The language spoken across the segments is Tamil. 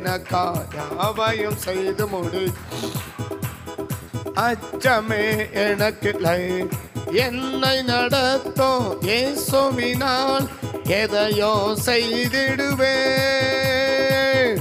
எனக்கா யாவையும் செய்து முடி அச்சமே எனக்கில்லை என்னை நடத்தும் இயேசுவினால் எதையோ செய்திடுவேன்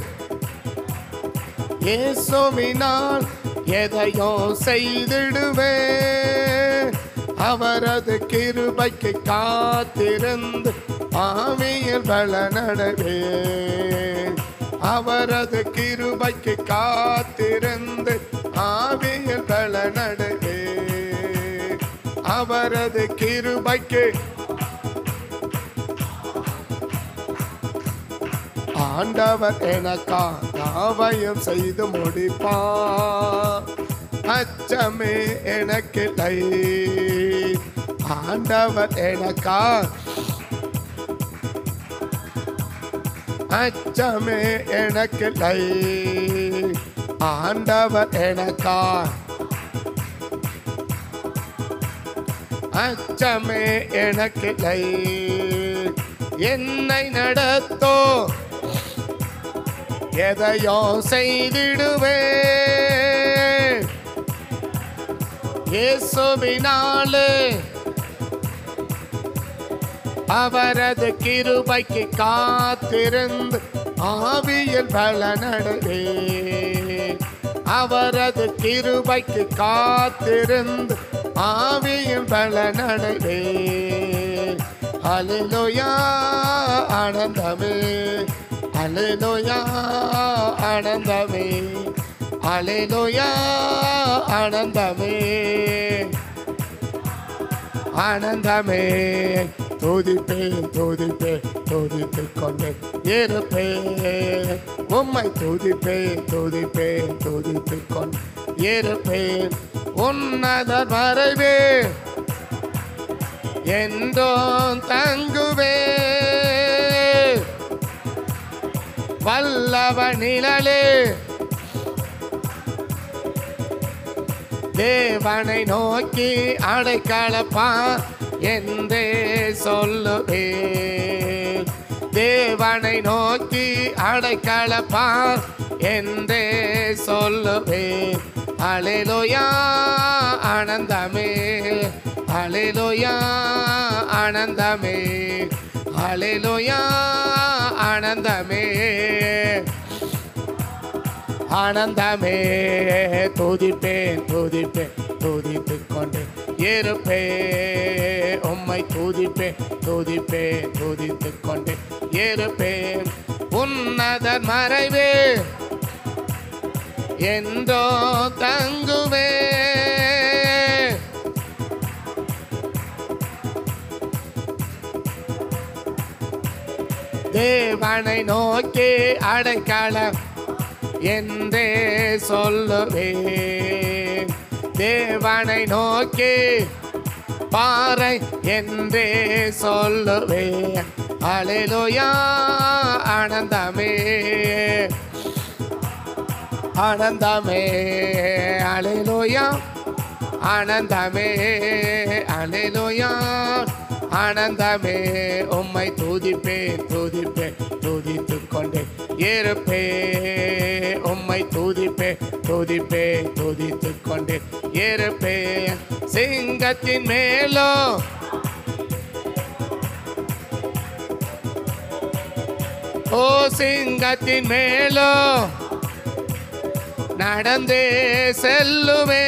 இயேசுவினால் எதையோ செய்திடுவேன் அவரது கிருபைக்கு காத்திருந்து ஆவியில் பலனடைவேன் அவரது கிருபைக்கு காத்திருந்து ஆவியில் பலனடைவேன் அவரது கிருபைக்கு ஆண்டவர் எனக்கா யாவையும் செய்து முடிப்பார் அச்சமே எனக்கில்லை ஆண்டவர் எனக்கா அச்சமே எனக்கில்லை ஆண்டவர் எனக்கா அச்சமே எனக்கில்லை என்னை நடத்தோ எதையோ செய்திடுவேன் இயேசுவினாலே அவரது கிருபைக்கு காத்திருந்து ஆவியில் பலனடைவே அவரது கிருபைக்கு காத்திருந்து ஆவியில் பலனடைவே அலிலுயா ஆனந்தமே அலிலுயா ஆனந்தமே அலிலுயா ஆனந்தமே ஆனந்தமே துதிப்பேன் துதிப்பேன் துதித்து கொண்டு இருப்பேன் உம்மை துதிப்பேன் துதிப்பேன் துதித்து கொண்டு இருப்பேன் உன்னதர் மறைவே என்றோ தங்குவே வல்லவ நிழலே தேவனை நோக்கி அடைக்கலப்பா என்றே சொல்லுவேன் தேவனை நோக்கி அடைக்கலப்பா என்றே சொல்லுவேன் அலையிலோயா ஆனந்தமே அலையிலோயா ஆனந்தமே அலையிலோயா ஆனந்தமே ஆனந்தமே துதிப்பேன் துதிப்பேன் துதித்து கொண்டு இருப்பேன் உம்மை துதிப்பேன் துதிப்பேன் துதித்து கொண்டு இருப்பேன் உன்னதன் மறைவே என்றோ தங்குவே தேவனை நோக்கி அடைக்கலம் என்றே சொல்லுவேன் தேவனை நோக்கி பாறை என்றே சொல்லுவேன் அலையிலோயா ஆனந்தமே ஆனந்தமே அலையிலோயா ஆனந்தமே அலையிலோயா ஆனந்தமே உம்மை துதிப்பேன் துதிப்பேன் துதித்து கொண்டே இருப்பே உம்மை துதிப்பே துதிப்பே துதித்து கொண்டே இருப்பே சிங்கத்தின் மேலோ ஓ சிங்கத்தின் மேலோ நடந்தே செல்லுவே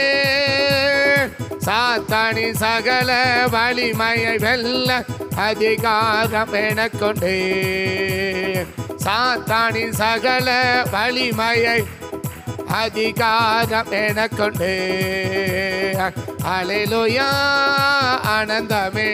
சாத்தானி சகல வலிமையை வெல்ல அதிகாரம் எனக்கொண்டே சாத்தானி சகல வலிமையை அதிகாரம் எனக்கொண்டே அலையிலுயா ஆனந்தமே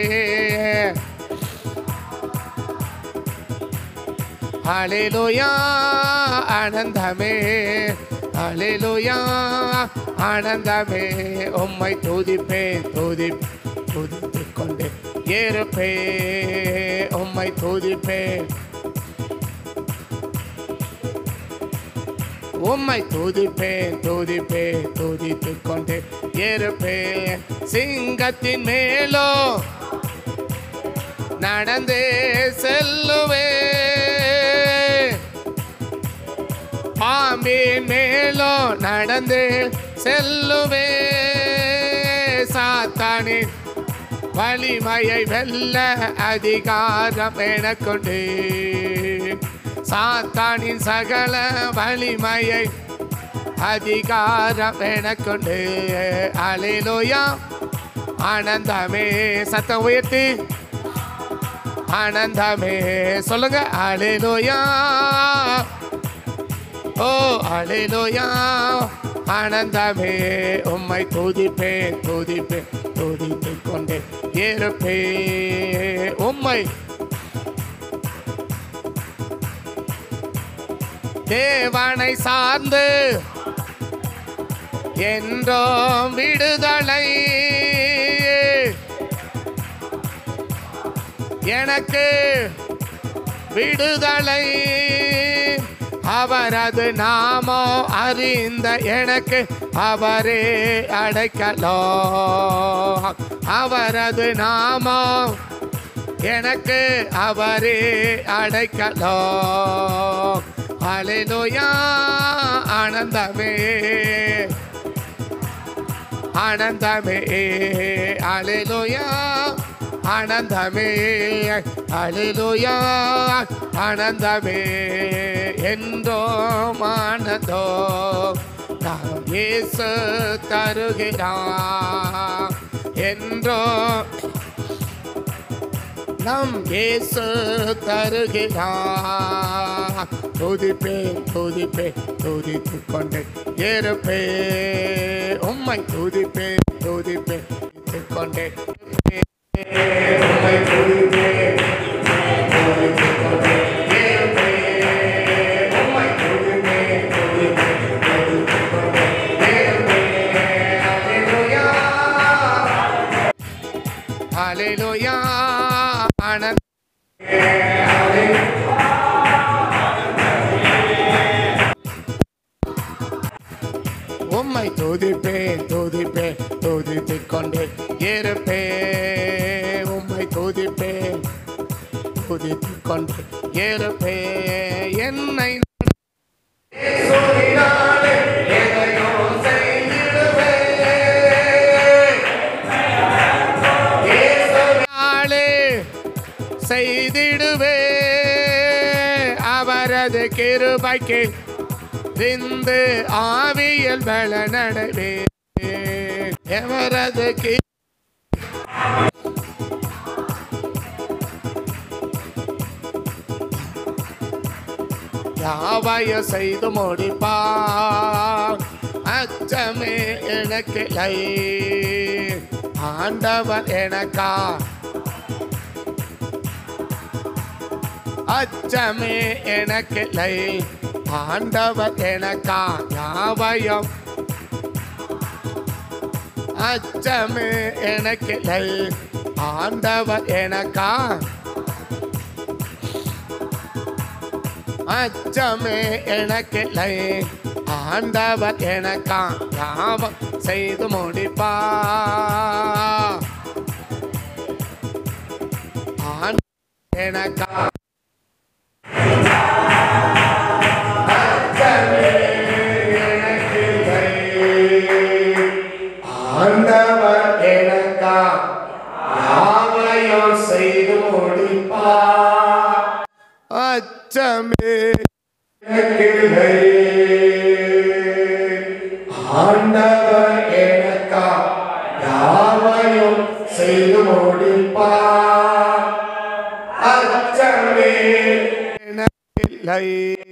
அலையிலுயா ஆனந்தமே அலையிலுயா ஆனந்தமே உம்மை துதிப்பேன் துதி துதித்து கொண்டே இருப்பே உம்மை துதிப்பேன் உம்மை துதிப்பேன் துதிப்பேன் துதித்து கொண்டே இருப்பேன் சிங்கத்தின் மேலோ நடந்தே செல்லுவே பாம்பின் மேலோ நடந்து செல்லுவே சாத்தானின் வலிமையை வெல்ல அதிகாரம் எனக்கொண்டு சாத்தானின் சகல வலிமையை அதிகாரம் எனக்கொண்டு அலையிலோயா ஆனந்தமே சத்தம் உயர்த்தி ஆனந்தமே சொல்லுங்க அலையிலோயா ஓ அலையிலோயா ஆனந்தமே உம்மை துதிப்பேன் துதிப்பேன் துதித்து கொண்டே இருப்பே உம்மை தேவனை சார்ந்து என்றும் விடுதலை எனக்கு விடுதலை அவரது நாமோ அறிந்த எனக்கு அவரே அடைக்கலோ அவரது நாமோ எனக்கு அவரே அடைக்கலோ அலையிலோயா ஆனந்தமே ஆனந்தமே அலையிலோயா ஆனந்தமே அலையிலோயா ஆனந்தமே என்றோ ஆனந்தோ நாம் இயேசு தருகிறார் என்றோ நம் இயேசு தருகிறார் துதிப்பேன் துதிப்பேன் துதித்து கொண்டு இருப்பே உம்மை துதிப்பேன் துதிப்பேன் துதித்து கொண்டே இருப்பேன். உம்மை துதிப்பேன், துதித்துக் கொண்டே இருப்பேன். உம்மை துதிப்பேன், துதிப்பேன், துதித்துக் கொண்டே இருப்பேன். அல்லேலூயா. Hallelujah. ஆனந்த உம்மை துதிப்பேன் துதிப்பேன் துதித்துக் கொண்டே இருப்பேன் உம்மை துதிப்பேன் துதித்துக் கொண்டே இருப்பேன் என்னை இயேசுவினாலே எதையோ செய்திடுவேன். இயேசுவினாலே செய்திடுவே அவரது கிருபைக்கு விந்து ஆவியல் பலனடைவே எவரது கி யாவைய செய்து முடிப்பார் அச்சமே எனக்கு இல்லை ஆண்டவர் எனக்கா அச்சமே எனக்கு இல்லை ஆண்டவர் எனக்கா யாவையும் அச்சமே எனக்கு இல்லை ஆண்டவர் எனக்கா அச்சமே எனக்கு இல்லை ஆண்டவர் எனக்கா யாவம் செய்து முடிப்பா ஆண்ட எனக்கா அச்சமே எனக்கு இல்லை. ஆண்டவர் எனக்கா யாவையும் செய்து முடிப்பார் அச்சமே எனக்கில்லை. ஆண்டவர் எனக்கா யாவையும் செய்து முடிப்பார் அச்சமே எனக்கில்லை.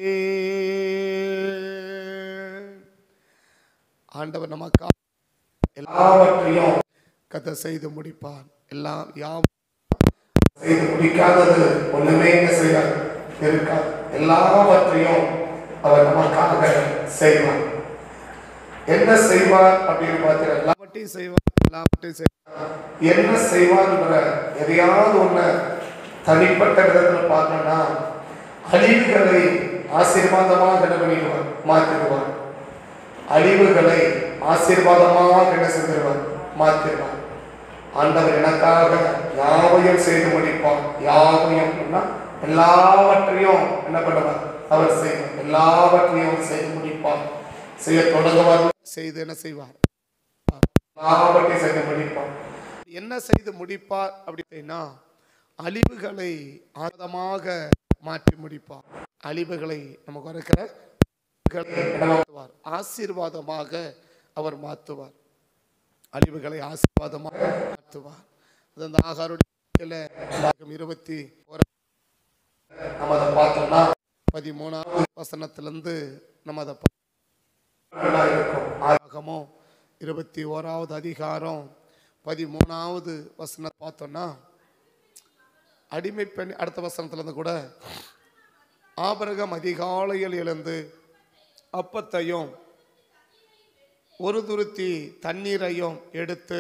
ஆண்டவர் நமக்கா எல்லாவற்றையும் கதை செய்து முடிப்பார் எல்லாம் யாவும் செய்து முடிக்காதது ஒண்ணுமே என்ன செய்யாது இருக்காது எல்லாவற்றையும் அவர் நமக்காக செய்வார் என்ன செய்வார் அப்படின்னு பார்த்தீங்கன்னா எல்லாவற்றையும் செய்வார் எல்லாவற்றையும் செய்வார் என்ன செய்வார்ன்ற எதையாவது ஒண்ணு தனிப்பட்ட விதத்துல பார்க்கணும்னா அழிவுகளை ஆசீர்வாதமாக என்ன பண்ணிடுவார் மாற்றிடுவார் அழிவுகளை ஆசீர்வாதமாக என்ன செஞ்சிருவார் மாற்றிடுவார் ஆண்டவர் எனக்காக யாவையும் செய்து முடிப்பார் யாவையும் அப்படின்னா எல்லாவற்றையும் என்ன பண்ணுவார் அவர் செய்வார் எல்லாவற்றையும் அவர் செய்து முடிப்பார் செய்ய தொடங்குவார் செய்து என்ன செய்வார் எல்லாவற்றையும் செய்து முடிப்பார் என்ன செய்து முடிப்பார் அப்படின்னா அழிவுகளை ஆதமாக மாற்றி முடிப்பார் அழிவுகளை நமக்கு இருக்கிற மாற்றுவார் ஆசீர்வாதமாக அவர் மாற்றுவார் அழிவுகளை ஆசீர்வாதமாக மாற்றுவார் அது அந்த ஆகாருடைய இருபத்தி ஒரு நம்ம அதை பார்த்தோம்னா பதிமூணாவது வசனத்திலிருந்து நம்ம அதை பா- இருக்கும் ஆகமோ இருபத்தி ஓராவது அதிகாரம் பதிமூணாவது வசனம் பார்த்தோம்னா அடிமை பெண் அடுத்த வசனத்துல இருந்து கூட ஆபரகம் அதிகாலையில் எழுந்து அப்பத்தையும் ஒரு துருத்தி தண்ணீரையும் எடுத்து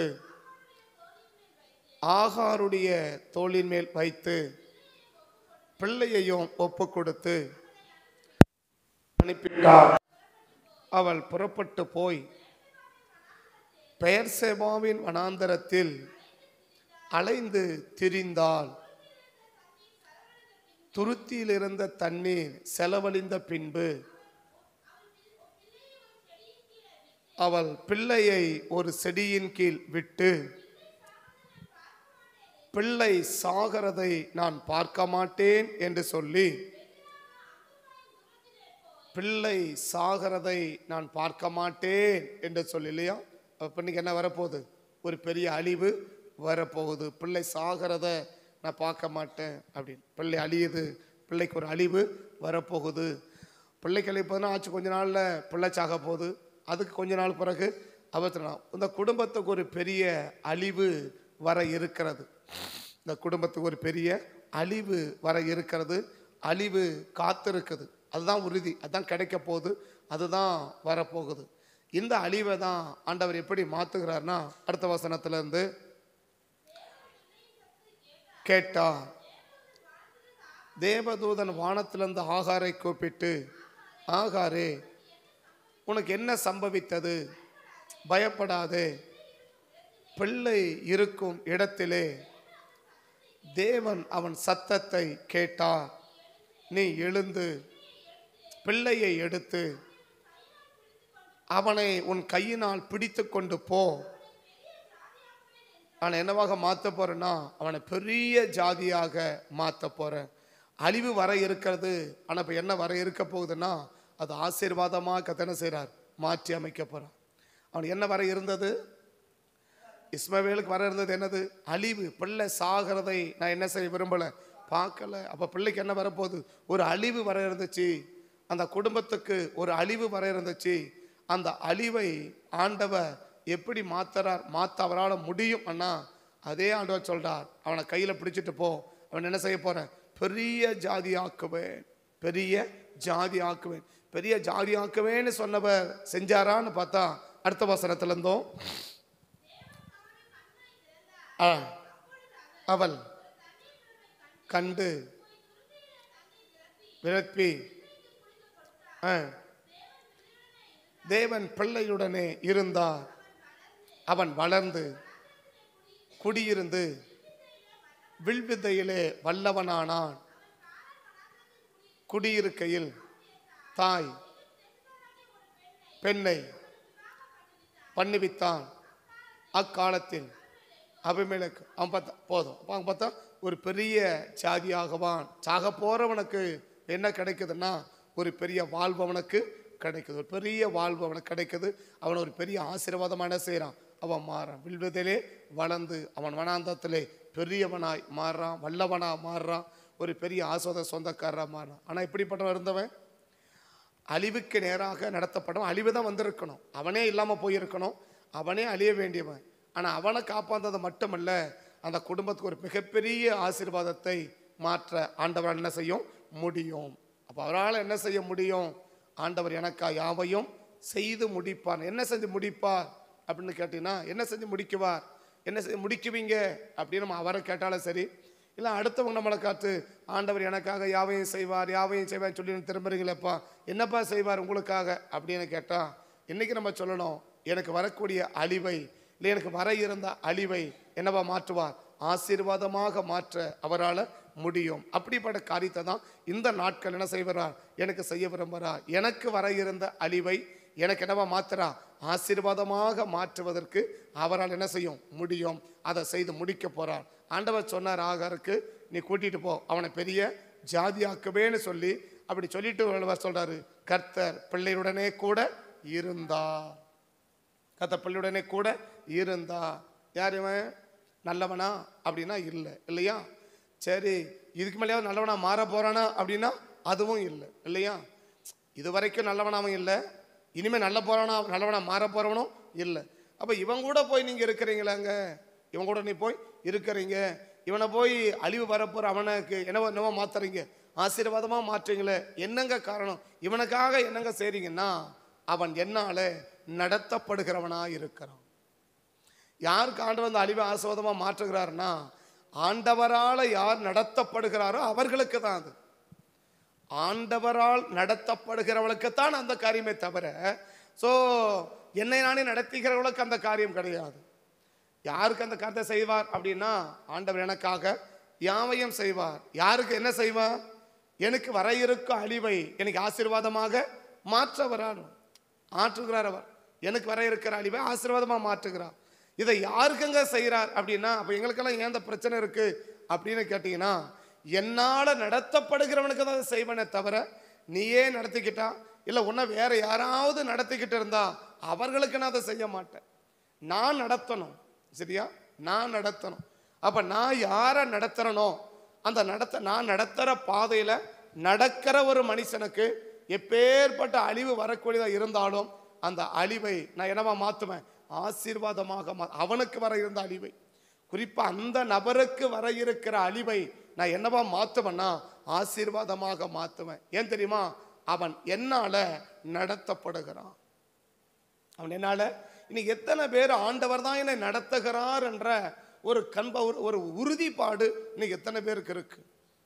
ஆகாருடைய தோளின் மேல் வைத்து பிள்ளையையும் ஒப்பு கொடுத்து அனுப்பிட்டார் அவள் புறப்பட்டு போய் பெயர் சேபாவின் வனாந்தரத்தில் அலைந்து திரிந்தாள் துருத்தியில் இருந்த தண்ணீர் செலவழிந்த பின்பு அவள் பிள்ளையை ஒரு செடியின் கீழ் விட்டு பிள்ளை சாகிறதை நான் பார்க்க மாட்டேன் என்று சொல்லி பிள்ளை சாகிறதை நான் பார்க்க மாட்டேன் என்று சொல்லி இல்லையா அப்ப இன்னைக்கு என்ன வரப்போகுது ஒரு பெரிய அழிவு வரப்போகுது பிள்ளை சாகிறத நான் பார்க்க மாட்டேன் அப்படின்னு பிள்ளை அழியுது பிள்ளைக்கு ஒரு அழிவு வரப்போகுது பிள்ளைக்கு அழிப்பதுனா ஆச்சு கொஞ்ச நாளில் பிள்ளை சாக போகுது அதுக்கு கொஞ்ச நாள் பிறகு அவசரம் இந்த குடும்பத்துக்கு ஒரு பெரிய அழிவு வர இருக்கிறது இந்த குடும்பத்துக்கு ஒரு பெரிய அழிவு வர இருக்கிறது அழிவு காத்திருக்குது அதுதான் உறுதி அதுதான் கிடைக்க போகுது அதுதான் வரப்போகுது இந்த அழிவை தான் ஆண்டவர் எப்படி மாத்துகிறார்னா அடுத்த வசனத்துல இருந்து கேட்டா தேவதூதன் வானத்திலிருந்து ஆகாரை கூப்பிட்டு ஆகாரே உனக்கு என்ன சம்பவித்தது பயப்படாதே பிள்ளை இருக்கும் இடத்திலே தேவன் அவன் சத்தத்தை கேட்டார் நீ எழுந்து பிள்ளையை எடுத்து அவனை உன் கையினால் பிடித்து கொண்டு போ அவனை என்னவாக மாற்ற போறேன்னா அவனை பெரிய ஜாதியாக மாற்ற போறேன் அழிவு வர இருக்கிறது ஆனா இப்ப என்ன வர இருக்க போகுதுன்னா அது ஆசீர்வாதமாக கத்தனை செய்றார் மாற்றி அமைக்க போறான் அவன் என்ன வர இருந்தது இஸ்மவேலுக்கு வர இருந்தது என்னது அழிவு பிள்ளை சாகிறதை நான் என்ன செய்ய விரும்பல பார்க்கல அப்ப பிள்ளைக்கு என்ன வரப்போகுது ஒரு அழிவு வர இருந்துச்சு அந்த குடும்பத்துக்கு ஒரு அழிவு வர இருந்துச்சு அந்த அழிவை ஆண்டவர் எப்படி மாத்துறார் மாத்த அவரால் முடியும் அண்ணா அதே ஆண்டவர் சொல்றார் அவனை கையில பிடிச்சிட்டு போ அவன் என்ன செய்ய போறேன் பெரிய ஜாதி ஆக்குவேன் பெரிய ஜாதி ஆக்குவேன் பெரிய ஜாதி ஆக்குவேன்னு சொன்னவர் செஞ்சாரான்னு பார்த்தா அடுத்த வசனத்துல இருந்தோம் ஆ, அவள் கண்டு விரப்பி ஆ, தேவன் பிள்ளையுடனே இருந்தார் அவன் வளர்ந்து குடியிருந்து வில்வித்தையிலே வல்லவனானான் குடியிருக்கையில் தாய் பெண்ணை பண்ணுவித்தான் அக்காலத்தில் அபிமேலக்கு அவன் பார்த்தா போதும் அப்ப அவன் பார்த்தா ஒரு பெரிய சாதியாகவான் சாக போறவனுக்கு என்ன கிடைக்குதுன்னா ஒரு பெரிய வாழ்வு அவனுக்கு கிடைக்குது ஒரு பெரிய வாழ்வு அவனுக்கு கிடைக்குது அவன் ஒரு பெரிய ஆசீர்வாதமாக என்ன செய்கிறான் அவன் மாறான் வில்வதிலே வளர்ந்து அவன் வனாந்தத்திலே பெரியவனாய் மாறுறான் வல்லவனா மாறுறான் ஒரு பெரிய ஆஸ்வாத சொந்தக்காரராக மாறுறான் ஆனால் இப்படிப்பட்டவன் இருந்தவன் அழிவுக்கு நேராக நடத்தப்படும் அழிவு தான் வந்திருக்கணும் அவனே இல்லாமல் போயிருக்கணும் அவனே அழிய வேண்டியவன் ஆனால் அவனை காப்பாந்தது மட்டுமல்ல அந்த குடும்பத்துக்கு ஒரு மிகப்பெரிய ஆசீர்வாதத்தை மாற்ற ஆண்டவரால் என்ன செய்யும் முடியும் அப்போ அவரால் என்ன செய்ய முடியும் ஆண்டவர் எனக்கா யாவையும் செய்து முடிப்பார் என்ன செஞ்சு முடிப்பார் அப்படின்னு கேட்டீங்கன்னா என்ன செஞ்சு முடிக்குவார் என்ன செஞ்சு முடிக்குவீங்க அப்படின்னு நம்ம அவரை கேட்டாலும் சரி இல்லை அடுத்தவங்க நம்மளை காத்து ஆண்டவர் எனக்காக யாவையும் செய்வார் யாவையும் செய்வார் சொல்லி திரும்புறீங்களேப்பா என்னப்பா செய்வார் உங்களுக்காக அப்படின்னு கேட்டா இன்னைக்கு நம்ம சொல்லணும் எனக்கு வரக்கூடிய அழிவை இல்லை எனக்கு வர இருந்த அழிவை என்னவா மாற்றுவார் ஆசீர்வாதமாக மாற்ற அவரால் முடியும் அப்படிப்பட்ட காரியத்தை தான் இந்த நாட்கள் என்ன செய்வார் எனக்கு செய்ய விரும்புகிறார் எனக்கு வர இருந்த அழிவை எனக்கு என்னவா மாத்துறா ஆசீர்வாதமாக மாற்றுவதற்கு அவரால் என்ன செய்யும் முடியும் அதை செய்து முடிக்க போறார் ஆண்டவர் சொன்னார் ஆகாருக்கு நீ கூட்டிட்டு போ அவனை பெரிய ஜாதியாக்குவேன்னு சொல்லி அப்படி சொல்லிட்டு அவர் சொல்றாரு கர்த்தர் பிள்ளையுடனே கூட இருந்தார் கர்த்தர் பிள்ளையுடனே கூட இருந்தா யார் இவன் நல்லவனா அப்படின்னா இல்லை இல்லையா சரி இதுக்கு மேலேயாவது நல்லவனா மாற போறானா அப்படின்னா அதுவும் இல்லை இல்லையா இது வரைக்கும் நல்லவனாவும் இல்லை இனிமே நல்ல போறானா நல்லவனா மாற போறவனும் இல்லை அப்ப இவன் கூட போய் நீங்க இருக்கிறீங்களாங்க இவன் கூட நீ போய் இருக்கிறீங்க இவனை போய் அழிவு வரப்போற அவனுக்கு என்னவோ என்னவோ மாத்துறீங்க ஆசீர்வாதமா மாற்றுறீங்களே என்னங்க காரணம் இவனுக்காக என்னங்க செய்றீங்கன்னா அவன் என்னால நடத்தப்படுகிறவனா இருக்கிறான் யாருக்கு ஆண்டவர் அந்த அழிவை ஆசீர்வாதமா மாற்றுகிறாருன்னா ஆண்டவரால யார் நடத்தப்படுகிறாரோ அவர்களுக்கு தான் அது ஆண்டவரால் நடத்தப்படுகிறவளுக்குத்தான் அந்த காரியமே தவிர ஸோ என்னை நானே நடத்துகிறவளுக்கு அந்த காரியம் கிடையாது யாருக்கு அந்த காரியத்தை செய்வார் அப்படின்னா ஆண்டவர் எனக்காக யாவையும் செய்வார் யாருக்கு என்ன செய்வார் எனக்கு வர இருக்கும் அழிவை எனக்கு ஆசீர்வாதமாக மாற்ற வரார் ஆற்றுகிறார் அவர் எனக்கு வர இருக்கிற அழிவை ஆசீர்வாதமாக மாற்றுகிறார் இதை யாருக்குங்க செய்கிறார் அப்படின்னா அப்போ எங்களுக்கெல்லாம் ஏன் இந்த பிரச்சனை இருக்கு அப்படின்னு கேட்டிங்கன்னா என்னால் நடத்தப்படுகிறவனுக்கு தான் அதை செய்வனே தவிர நீயே நடத்திக்கிட்டா இல்லை உன்னை வேற யாராவது நடத்திக்கிட்டு இருந்தா அவர்களுக்கு நான் அதை செய்ய மாட்டேன் நான் நடத்தணும் சரியா நான் நடத்தணும் அப்ப நான் யாரை நடத்துறனோ அந்த நடத்த நான் நடத்துற பாதையில நடக்கிற ஒரு மனுஷனுக்கு எப்பேற்பட்ட அழிவு வரக்கூடியதா இருந்தாலும் அந்த அழிவை நான் என்னவா மாத்துவேன் ஆசீர்வாதமாக மா அவனுக்கு வர இருந்த அழிவை குறிப்பா அந்த நபருக்கு வர இருக்கிற அழிவை நான் என்னவா மாத்துவேன்னா ஆசீர்வாதமாக மாத்துவேன் ஏன் தெரியுமா அவன் என்னால நடத்தப்படுகிறான் அவன் என்னால இன்னைக்கு எத்தனை பேர் ஆண்டவர் தான் என்னை நடத்துகிறார் என்ற ஒரு கண்ப ஒரு ஒரு உறுதிப்பாடு இன்னைக்கு எத்தனை பேருக்கு இருக்கு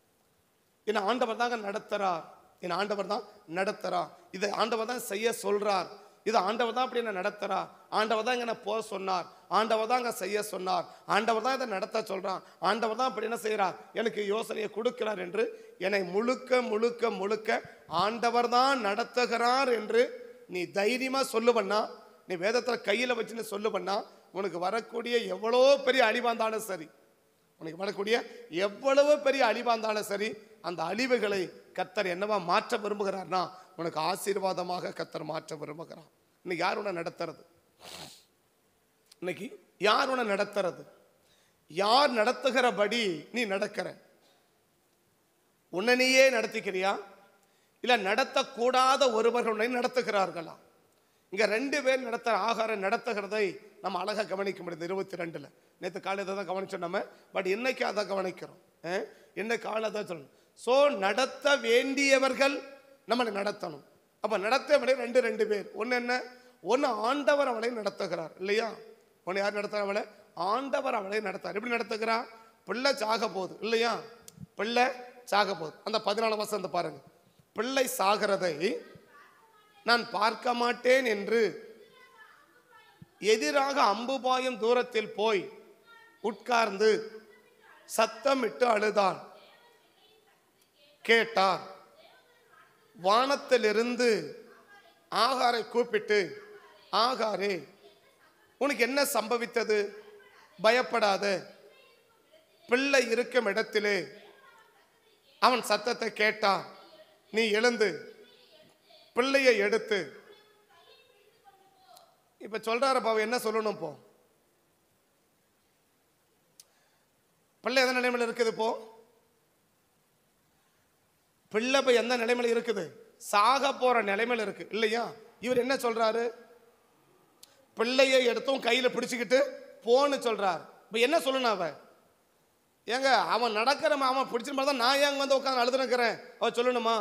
என்ன ஆண்டவர் தாங்க நடத்துறார் என் ஆண்டவர் தான் நடத்துறார் இதை ஆண்டவர் தான் செய்ய சொல்றார் இது ஆண்டவர் தான் அப்படி என்ன நடத்துறார் ஆண்டவர் தான் இங்கே போக சொன்னார் ஆண்டவர் தான் அங்கே செய்ய சொன்னார் ஆண்டவர் தான் இதை நடத்த சொல்றான் ஆண்டவர் தான் அப்படி என்ன செய்கிறார் எனக்கு யோசனையை கொடுக்கிறார் என்று என்னை முழுக்க முழுக்க முழுக்க ஆண்டவர் தான் நடத்துகிறார் என்று நீ தைரியமா சொல்லுவன்னா நீ வேதத்துல கையில வச்சுன்னு சொல்லுவன்னா உனக்கு வரக்கூடிய எவ்வளோ பெரிய அழிவாந்தாலும் சரி உனக்கு வரக்கூடிய எவ்வளவு பெரிய அழிவாந்தாலும் சரி அந்த அழிவுகளை கத்தர் என்னவா மாற்ற விரும்புகிறார்னா உனக்கு ஆசீர்வாதமாக கத்தர் மாற்ற விரும்புகிறார் இன்னைக்கு யார் உன்னை நடத்துறது இன்னைக்கு யார் உன்னை நடத்துறது யார் நடத்துகிறபடி நீ நடக்கிற உன்னை நீயே நடத்திக்கிறியா இல்ல நடத்தக்கூடாத ஒருவர்கள் உன்னை நடத்துகிறார்களா இங்க ரெண்டு பேர் நடத்த ஆகாரம் நடத்துகிறதை நம்ம அழகா கவனிக்க முடியுது இருபத்தி ரெண்டுல நேற்று காலையில் தான் கவனிச்சோம் நம்ம பட் இன்னைக்கு அதை கவனிக்கிறோம் அஹ், இன்னைக்கு காலை தான் சொல்லணும் ஸோ நடத்த வேண்டியவர்கள் நம்மளை நடத்தணும் அப்ப நடத்த வேண்டிய ரெண்டு ரெண்டு பேர் ஒன்று என்ன ஒன்று ஆண்டவர் அவளை நடத்துகிறார் இல்லையா ஒன்று யார் நடத்துற அவளை ஆண்டவர் அவளை நடத்தார் எப்படி நடத்துகிறார் பிள்ளை சாக போகுது இல்லையா பிள்ளை சாக போகுது அந்த பதினாலாம் வசந்த பாருங்க பிள்ளை சாகிறதை நான் பார்க்க மாட்டேன் என்று எதிராக அம்பு பாயும் தூரத்தில் போய் உட்கார்ந்து சத்தமிட்டு அழுதான் கேட்டார் வானத்திலிருந்து ஆகாரை கூப்பிட்டு ஆகாரே உனக்கு என்ன சம்பவித்தது பயப்படாத பிள்ளை இருக்கும் இடத்திலே அவன் சத்தத்தை கேட்டான் நீ எழுந்து பிள்ளையை எடுத்து இப்ப சொல்றாரு பாவம் என்ன சொல்லணும் இப்போ பிள்ளை எந்த நிலைமையில இருக்குது இப்போ பிள்ளை இப்ப எந்த நிலைமையில இருக்குது சாக போற நிலைமையில இருக்கு இல்லையா இவர் என்ன சொல்றாரு பிள்ளையை எடுத்தும் கையில பிடிச்சுக்கிட்டு போன்னு சொல்றார் இப்ப என்ன சொல்லணும் அவ ஏங்க அவன் நடக்கிற அவன் பிடிச்சிட்டு தான் நான் ஏங்க வந்து உட்காந்து அழுதுனுக்கிறேன் அவ சொல்லணுமா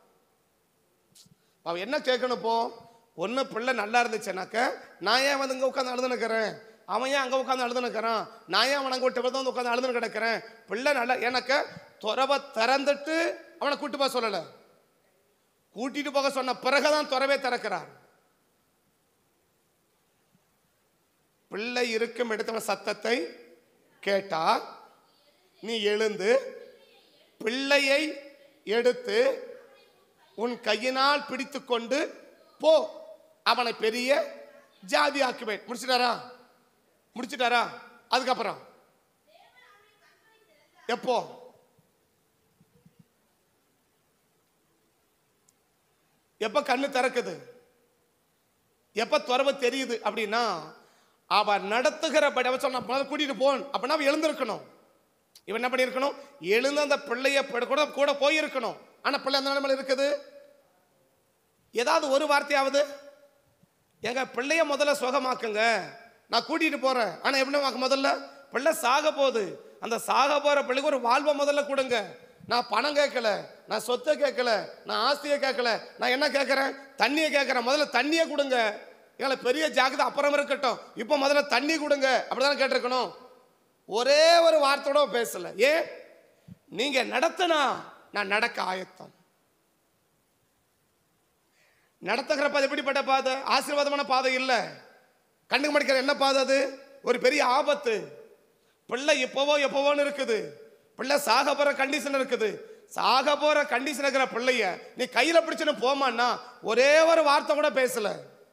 அவ என்ன கேட்கணும் இப்போ ஒன்று பிள்ளை நல்லா இருந்துச்சுனாக்க நான் ஏன் வந்து இங்கே உட்காந்து அழுதுன்னு இருக்கிறேன் அவன் ஏன் அங்கே உட்காந்து அழுதுன்னு இருக்கிறான் நான் ஏன் அவனை விட்டு வந்து உட்காந்து அழுதுன்னு கிடக்கிறேன் பிள்ளை நல்லா எனக்கு துறவை திறந்துட்டு அவனை கூட்டு போக சொல்லலை கூட்டிட்டு போக சொன்ன பிறகுதான் துறவே திறக்கிறார் பிள்ளை இருக்கும் இடத்துல சத்தத்தை கேட்டா நீ எழுந்து பிள்ளையை எடுத்து உன் கையினால் பிடித்து கொண்டு போ அவனை பெரிய ஜாதி ஆக்குவேன் முடிச்சிட்டாரா முடிச்சிட்டாரா அதுக்கப்புறம் எப்போ எப்ப கண்ணு திறக்குது எப்ப துறவு தெரியுது அப்படின்னா அவ நடத்துகிறபடி அவ சொன்ன முதல்ல கூட்டிட்டு போன் அப்படின்னா அவ எழுந்திருக்கணும் இவன் என்ன பண்ணியிருக்கணும் எழுந்து அந்த பிள்ளைய பட- கூட கூட போயிருக்கணும் ஆனா பிள்ளை அந்த நிலைமையில இருக்குது ஏதாவது ஒரு வார்த்தையாவது எங்க பிள்ளைய முதல்ல சுகமாக்குங்க நான் கூட்டிட்டு போறேன் ஆனா எப்படி முதல்ல பிள்ளை சாக போகுது அந்த சாக போற பிள்ளைக்கு ஒரு வாழ்வை முதல்ல கொடுங்க நான் பணம் கேட்கல நான் சொத்தை கேட்கல நான் ஆஸ்தியை கேட்கல நான் என்ன கேட்கறேன் தண்ணியை கேட்கறேன் முதல்ல தண்ணியை கொடுங்க எங்களை பெரிய ஜாக்கிரதை அப்புறம் இருக்கட்டும் இப்போ முதல்ல தண்ணி கொடுங்க அப்படிதான் கேட்டிருக்கணும் ஒரே ஒரு வார்த்தையோட பேசல ஏன் நீங்க நடத்தினா நான் நடக்க ஆயத்தம் நடத்துகிற பாதை எப்படிப்பட்ட பாதை ஆசீர்வாதமான பாதை இல்லை கண்ணுக்கு மடிக்கிற என்ன பாதை அது ஒரு பெரிய ஆபத்து பிள்ளை எப்போவோ எப்போவோன்னு இருக்குது பிள்ளை சாக போற கண்டிஷன் இருக்குது சாக போற கண்டிஷன் இருக்கிற பிள்ளைய நீ கையில பிடிச்சுன்னு போமான்னா ஒரே ஒரு வார்த்தை கூட பேசல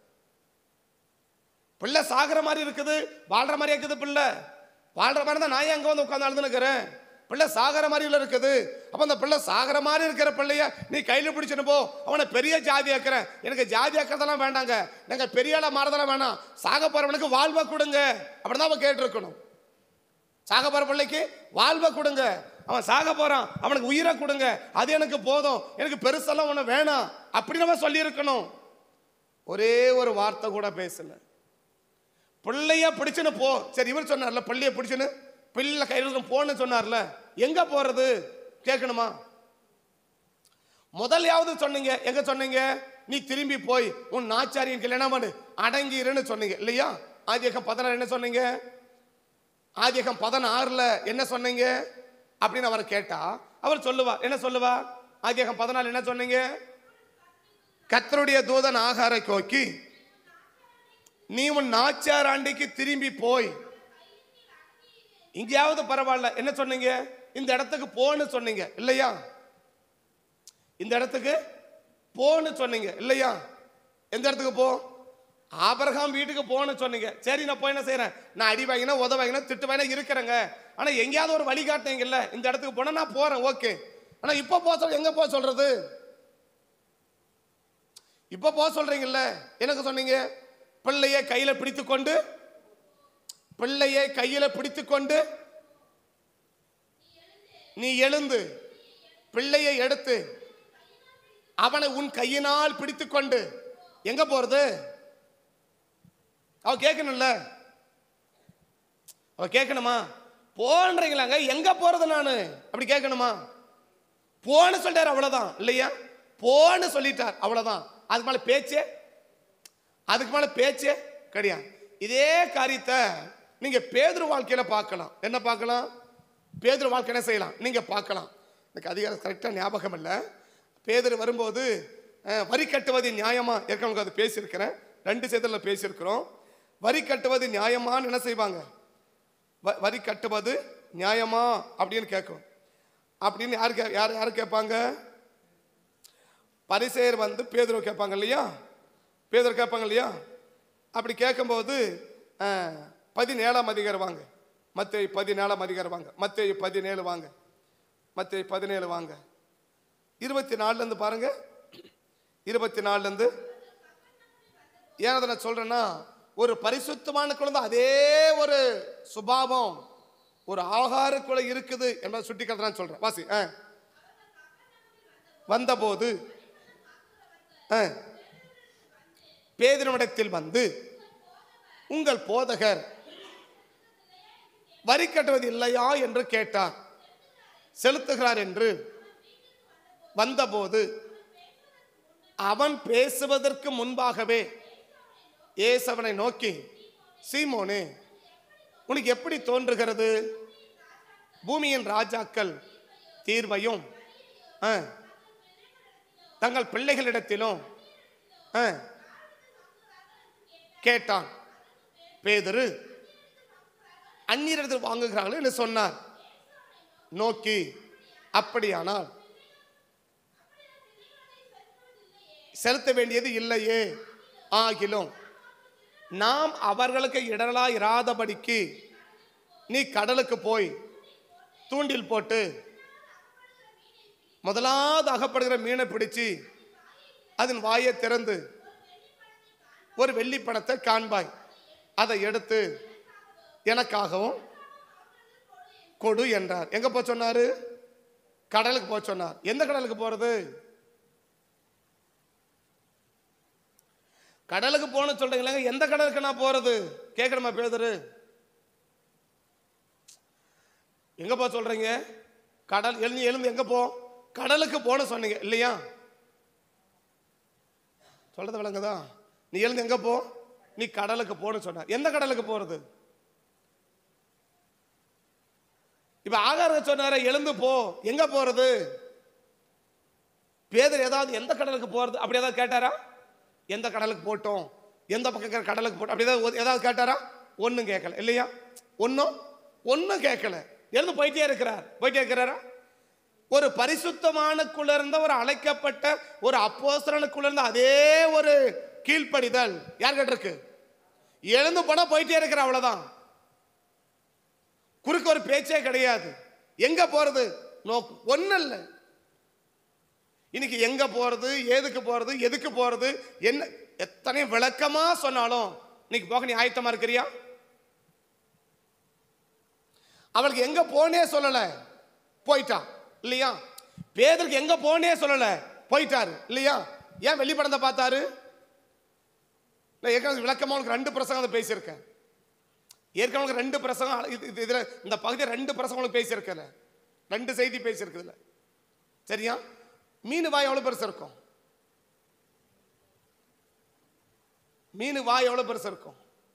பிள்ளை சாகுற மாதிரி இருக்குது வாழ்ற மாதிரி இருக்குது பிள்ளை வாழ்ற மாதிரி தான் நான் அங்க வந்து உட்காந்து அழுதுனுக்கிறேன் பிள்ளை சாகிற மாதிரி இல்ல இருக்குது அப்ப அந்த பிள்ளை சாகிற மாதிரி இருக்கிற பிள்ளைய நீ கையில பிடிச்சுன்னு போ அவனை பெரிய ஜாதி ஆக்குறேன் எனக்கு ஜாதி ஆக்கிறதெல்லாம் வேண்டாங்க நாங்க பெரிய ஆளா மாறதெல்லாம் வேணாம் சாக போறவனுக்கு வாழ்வை கொடுங்க அப்படிதான் அவன் கேட்டிருக்கணும் சாக போற பிள்ளைக்கு வாழ்வை கொடுங்க அவன் சாக போறான் அவனுக்கு உயிரை கொடுங்க அது எனக்கு போதும் எனக்கு பெருசெல்லாம் ஒண்ணு வேணாம் அப்படி நம்ம சொல்லியிருக்கணும் ஒரே ஒரு வார்த்தை கூட பேசல பிள்ளைய பிடிச்சுன்னு போ சரி இவர் சொன்னார்ல பிள்ளைய பிடிச்சுன்னு பிள்ளை கையில் போன்னு சொன்னார்ல எங்க போறது கேட்கணுமா முதல்யாவது சொன்னீங்க எங்க சொன்னீங்க நீ திரும்பி போய் உன் நாச்சாரியின் கல்யாணம் பண்ணு அடங்கிருன்னு சொன்னீங்க இல்லையா ஆதியகம் பதினாறு என்ன சொன்னீங்க ஆதியகம் பதினாறுல என்ன சொன்னீங்க அப்படின்னு அவர் கேட்டா அவர் சொல்லுவா என்ன சொல்லுவா ஆதியகம் பதினாலு என்ன சொன்னீங்க கர்த்தருடைய தூதன் ஆகாரை கோக்கி நீ உன் நாச்சார் ஆண்டிக்கு திரும்பி போய் இங்கேயாவது பரவாயில்ல என்ன சொன்னீங்க இந்த இடத்துக்கு போன்னு சொன்னீங்க இல்லையா இந்த இடத்துக்கு போன்னு சொன்னீங்க இல்லையா எந்த இடத்துக்கு போ ஆபரகாம் வீட்டுக்கு போன்னு சொன்னீங்க சரி நான் போய் என்ன செய்றேன் நான் அடி வாங்கினா உத வாங்கினா திட்டு வாங்கினா இருக்கிறேங்க ஆனா எங்கேயாவது ஒரு வழி காட்டுறீங்கல்ல இந்த இடத்துக்கு போனா நான் போறேன் ஓகே ஆனா இப்ப போக சொல்ற எங்க போக சொல்றது இப்ப போக சொல்றீங்கல்ல எனக்கு சொன்னீங்க பிள்ளையை கையில பிடித்து கொண்டு பிள்ளையை கையில பிடித்து கொண்டு நீ எழுந்து பிள்ளையை எடுத்து அவனை உன் கையினால் பிடித்து கொண்டு எங்க போறது அவ கேட்கணும்ல அவ கேட்கணுமா போன்றீங்களாங்க எங்க போறது நானு அப்படி கேட்கணுமா போன்னு சொல்லிட்டார் அவ்வளவுதான் இல்லையா போன்னு சொல்லிட்டார் அவ்வளவுதான் அதுக்கு மேல பேச்சே அதுக்கு மேல பேச்சே கிடையாது இதே காரியத்தை நீங்க பேதுரு வாழ்க்கையில பார்க்கலாம் என்ன பார்க்கலாம் பேதுரு வாழ்க்கை என்ன செய்யலாம் நீங்க பார்க்கலாம் எனக்கு அதிகாரம் கரெக்டாக ஞாபகம் இல்லை பேதுரு வரும்போது அஹ், வரி கட்டுவது நியாயமா ஏற்கனவே அது பேசியிருக்கிறேன் ரெண்டு சேதலில் பேசியிருக்கிறோம் வரி கட்டுவது நியாயமான்னு என்ன செய்வாங்க வ- வரி கட்டுவது நியாயமா அப்படின்னு கேட்கும் அப்படின்னு யார் கே யார் யார் கேட்பாங்க பரிசேயர் வந்து பேதுரு கேட்பாங்க இல்லையா பேதுரு கேட்பாங்க இல்லையா அப்படி கேட்கும்போது அஹ், பதினேழாம் அதிகாரம் வாங்க மத்திய பதினேழாம் அதிகாரம் வாங்க மத்திய பதினேழு வாங்க மத்திய பதினேழு வாங்க இருபத்தி நாலுலேருந்து பாருங்க இருபத்தி நாலுலேருந்து ஏன் அதை நான் சொல்றேன்னா ஒரு பரிசுத்தமான குழந்தை அதே ஒரு சுபாவம் ஒரு ஆகாரக்குள்ள இருக்குது என்பதை சுட்டி நான் சொல்றேன் வாசி ஆ. வந்தபோது ஆ. பேதுருவிடத்தில் வந்து உங்கள் போதகர் வரி கட்டுவது இல்லையா என்று கேட்டார் செலுத்துகிறார் என்று வந்தபோது அவன் பேசுவதற்கு முன்பாகவே ஏசவனை நோக்கி சீமோனே உனக்கு எப்படி தோன்றுகிறது பூமியின் ராஜாக்கள் தீர்வையும் ஆ, தங்கள் பிள்ளைகளிடத்திலும் ஆ, கேட்டான் பேதுரு அந்நியரிடத்தில் வாங்குகிறார்கள் என்று சொன்னார் நோக்கி அப்படியானால் செலுத்த வேண்டியது இல்லையே ஆகிலும் நாம் அவர்களுக்கு இடரலா இராதபடிக்கு நீ கடலுக்கு போய் தூண்டில் போட்டு முதலாவது அகப்படுகிற மீனை பிடிச்சு அதன் வாயை திறந்து ஒரு வெள்ளி பணத்தை காண்பாய் அதை எடுத்து எனக்காகவும் கொடு என்றார் எங்க போக சொன்னாரு கடலுக்கு போக சொன்னார் எந்த கடலுக்கு போறது கடலுக்கு போன சொல்றீங்களா எந்த கடலுக்கு நான் போறது கேட்கணுமா பேதரு எங்க போக சொல்றீங்க கடல் எழுந்து எழுந்து எங்க போ கடலுக்கு போன சொன்னீங்க இல்லையா சொல்றது விளங்குதா நீ எழுந்து எங்க போ நீ கடலுக்கு போன்னு சொன்ன எந்த கடலுக்கு போறது இப்ப ஆகார சொன்னார எழுந்து போ எங்க போறது பேதர் ஏதாவது எந்த கடலுக்கு போறது அப்படி ஏதாவது கேட்டாரா எந்த கடலுக்கு போட்டோம் எந்த பக்கம் இருக்கிற கடலுக்கு போட்டோம் அப்படி ஏதாவது ஒரு- ஏதாவது கேட்டாரா ஒன்றும் கேட்கல இல்லையா ஒன்றும் ஒன்றும் கேட்கல எழுந்து போயிட்டே இருக்கிறார் போயிட்டே இருக்கிறாரா ஒரு பரிசுத்தமானுக்குள்ள இருந்த ஒரு அழைக்கப்பட்ட ஒரு அப்போஸ்தலனுக்குள்ள இருந்த அதே ஒரு கீழ்ப்படிதல் யார்கிட்ட இருக்கு எழுந்து போனா போயிட்டே இருக்கிற அவ்வளவுதான் குறுக்க ஒரு பேச்சே கிடையாது எங்க போறது நோக்கு ஒண்ணு இல்ல இன்னைக்கு எங்க போறது ஏதுக்கு போறது எதுக்கு போறது என்ன எத்தனை விளக்கமா சொன்னாலும் இன்னைக்கு போக நீ ஆயத்தமா இருக்கிறியா அவளுக்கு எங்க போனே சொல்லல போயிட்டான் இல்லையா பேதருக்கு எங்க போனே சொல்லல போயிட்டாரு இல்லையா ஏன் வெள்ளி படத்தை பார்த்தாரு நான் ஏற்கனவே விளக்கமா உனக்கு ரெண்டு பிரசங்கம் அதை பேசியிருக்கேன் ஏற்கனவே உனக்கு ரெண்டு பிரசங்கம் இது இது- இதுல இந்த பகுதியில் ரெண்டு பிரசங்கம் உங்களுக்கு பேசியிருக்கல ரெண்டு செய்தி பேசியிருக்குதுல சரியா மீன் வாய் எவ்வளவு பெருசு இருக்கும் மீன் வாய் எவ்வளவு பெருசு இருக்கும்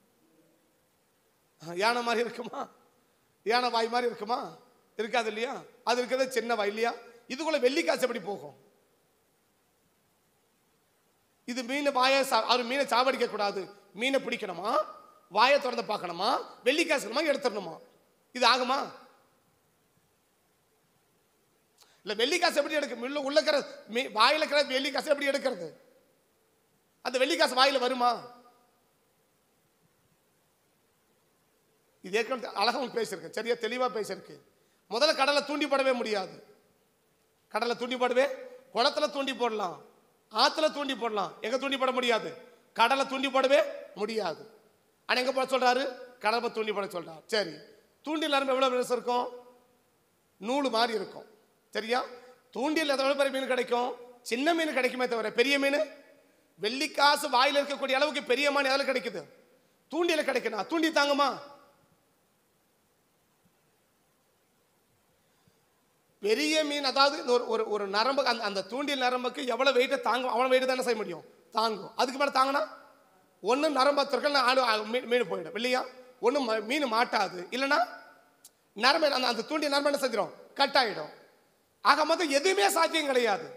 ஆ, யானை மாதிரி இருக்குமா யானை வாய் மாதிரி இருக்குமா இருக்காது இல்லையா அது இருக்கிறது சின்ன வாய் இல்லையா இதுக்குள்ள வெள்ளிக்காசு எப்படி போகும் இது மீன் வாயை சா- அவர் மீனை சாவடிக்க கூடாது மீனை பிடிக்கணுமா வாயை திறந்து பார்க்கணுமா வெள்ளிக்காசுமா எடுத்துடணுமா இது ஆகுமா இல்ல வெள்ளிக்காசு எப்படி எடுக்க உள்ள உள்ள இருக்கிற மீ- வாயில இருக்கிற வெள்ளிக்காசு எப்படி எடுக்கிறது அந்த வெள்ளிக்காசு வாயில வருமா இது ஏற்கனவே அழகா உங்களுக்கு பேசியிருக்கேன் சரியா தெளிவா பேசியிருக்கு முதல்ல கடலை தூண்டி போடவே முடியாது கடலை தூண்டி போடவே குளத்துல தூண்டி போடலாம் ஆத்துல தூண்டி போடலாம் எங்க தூண்டி போட முடியாது கடலை தூண்டி போடவே முடியாது ஆனா எங்க போட சொல்றாரு கடலை தூண்டி போட சொல்றாரு சரி தூண்டில் நரம்பு எவ்வளவு பெருசு இருக்கும் நூல் மாதிரி இருக்கும் சரியா தூண்டில் எவ்வளவு பெரிய மீன் கிடைக்கும் சின்ன மீன் கிடைக்குமே தவிர பெரிய மீன் வெள்ளிக்காசு வாயில இருக்கக்கூடிய அளவுக்கு பெரிய மீன் எதில் கிடைக்குது தூண்டில கிடைக்கணும் தூண்டி தாங்குமா பெரிய மீன் அதாவது இந்த ஒரு ஒரு ஒரு நரம்பு அந்த அந்த தூண்டில் நரம்புக்கு எவ்வளவு வெயிட்டை தாங்கும் அவ்வளவு வெயிட் தானே செய்ய முடியும் தாங்கும் அதுக்கு மேல தாங்கினா ஒன்று நரம்பத்திற்கு ஆடு ஆ, மீன் மீன் போயிடும் இல்லையா ஒன்று மீன் மாட்டாது இல்லைன்னா நரம்பு அந்த அந்த தூண்டில் நரம்பு என்ன செஞ்சிடும் கட் ஆயிடும் ஆக மொத்தம் எதுவுமே சாத்தியம் கிடையாது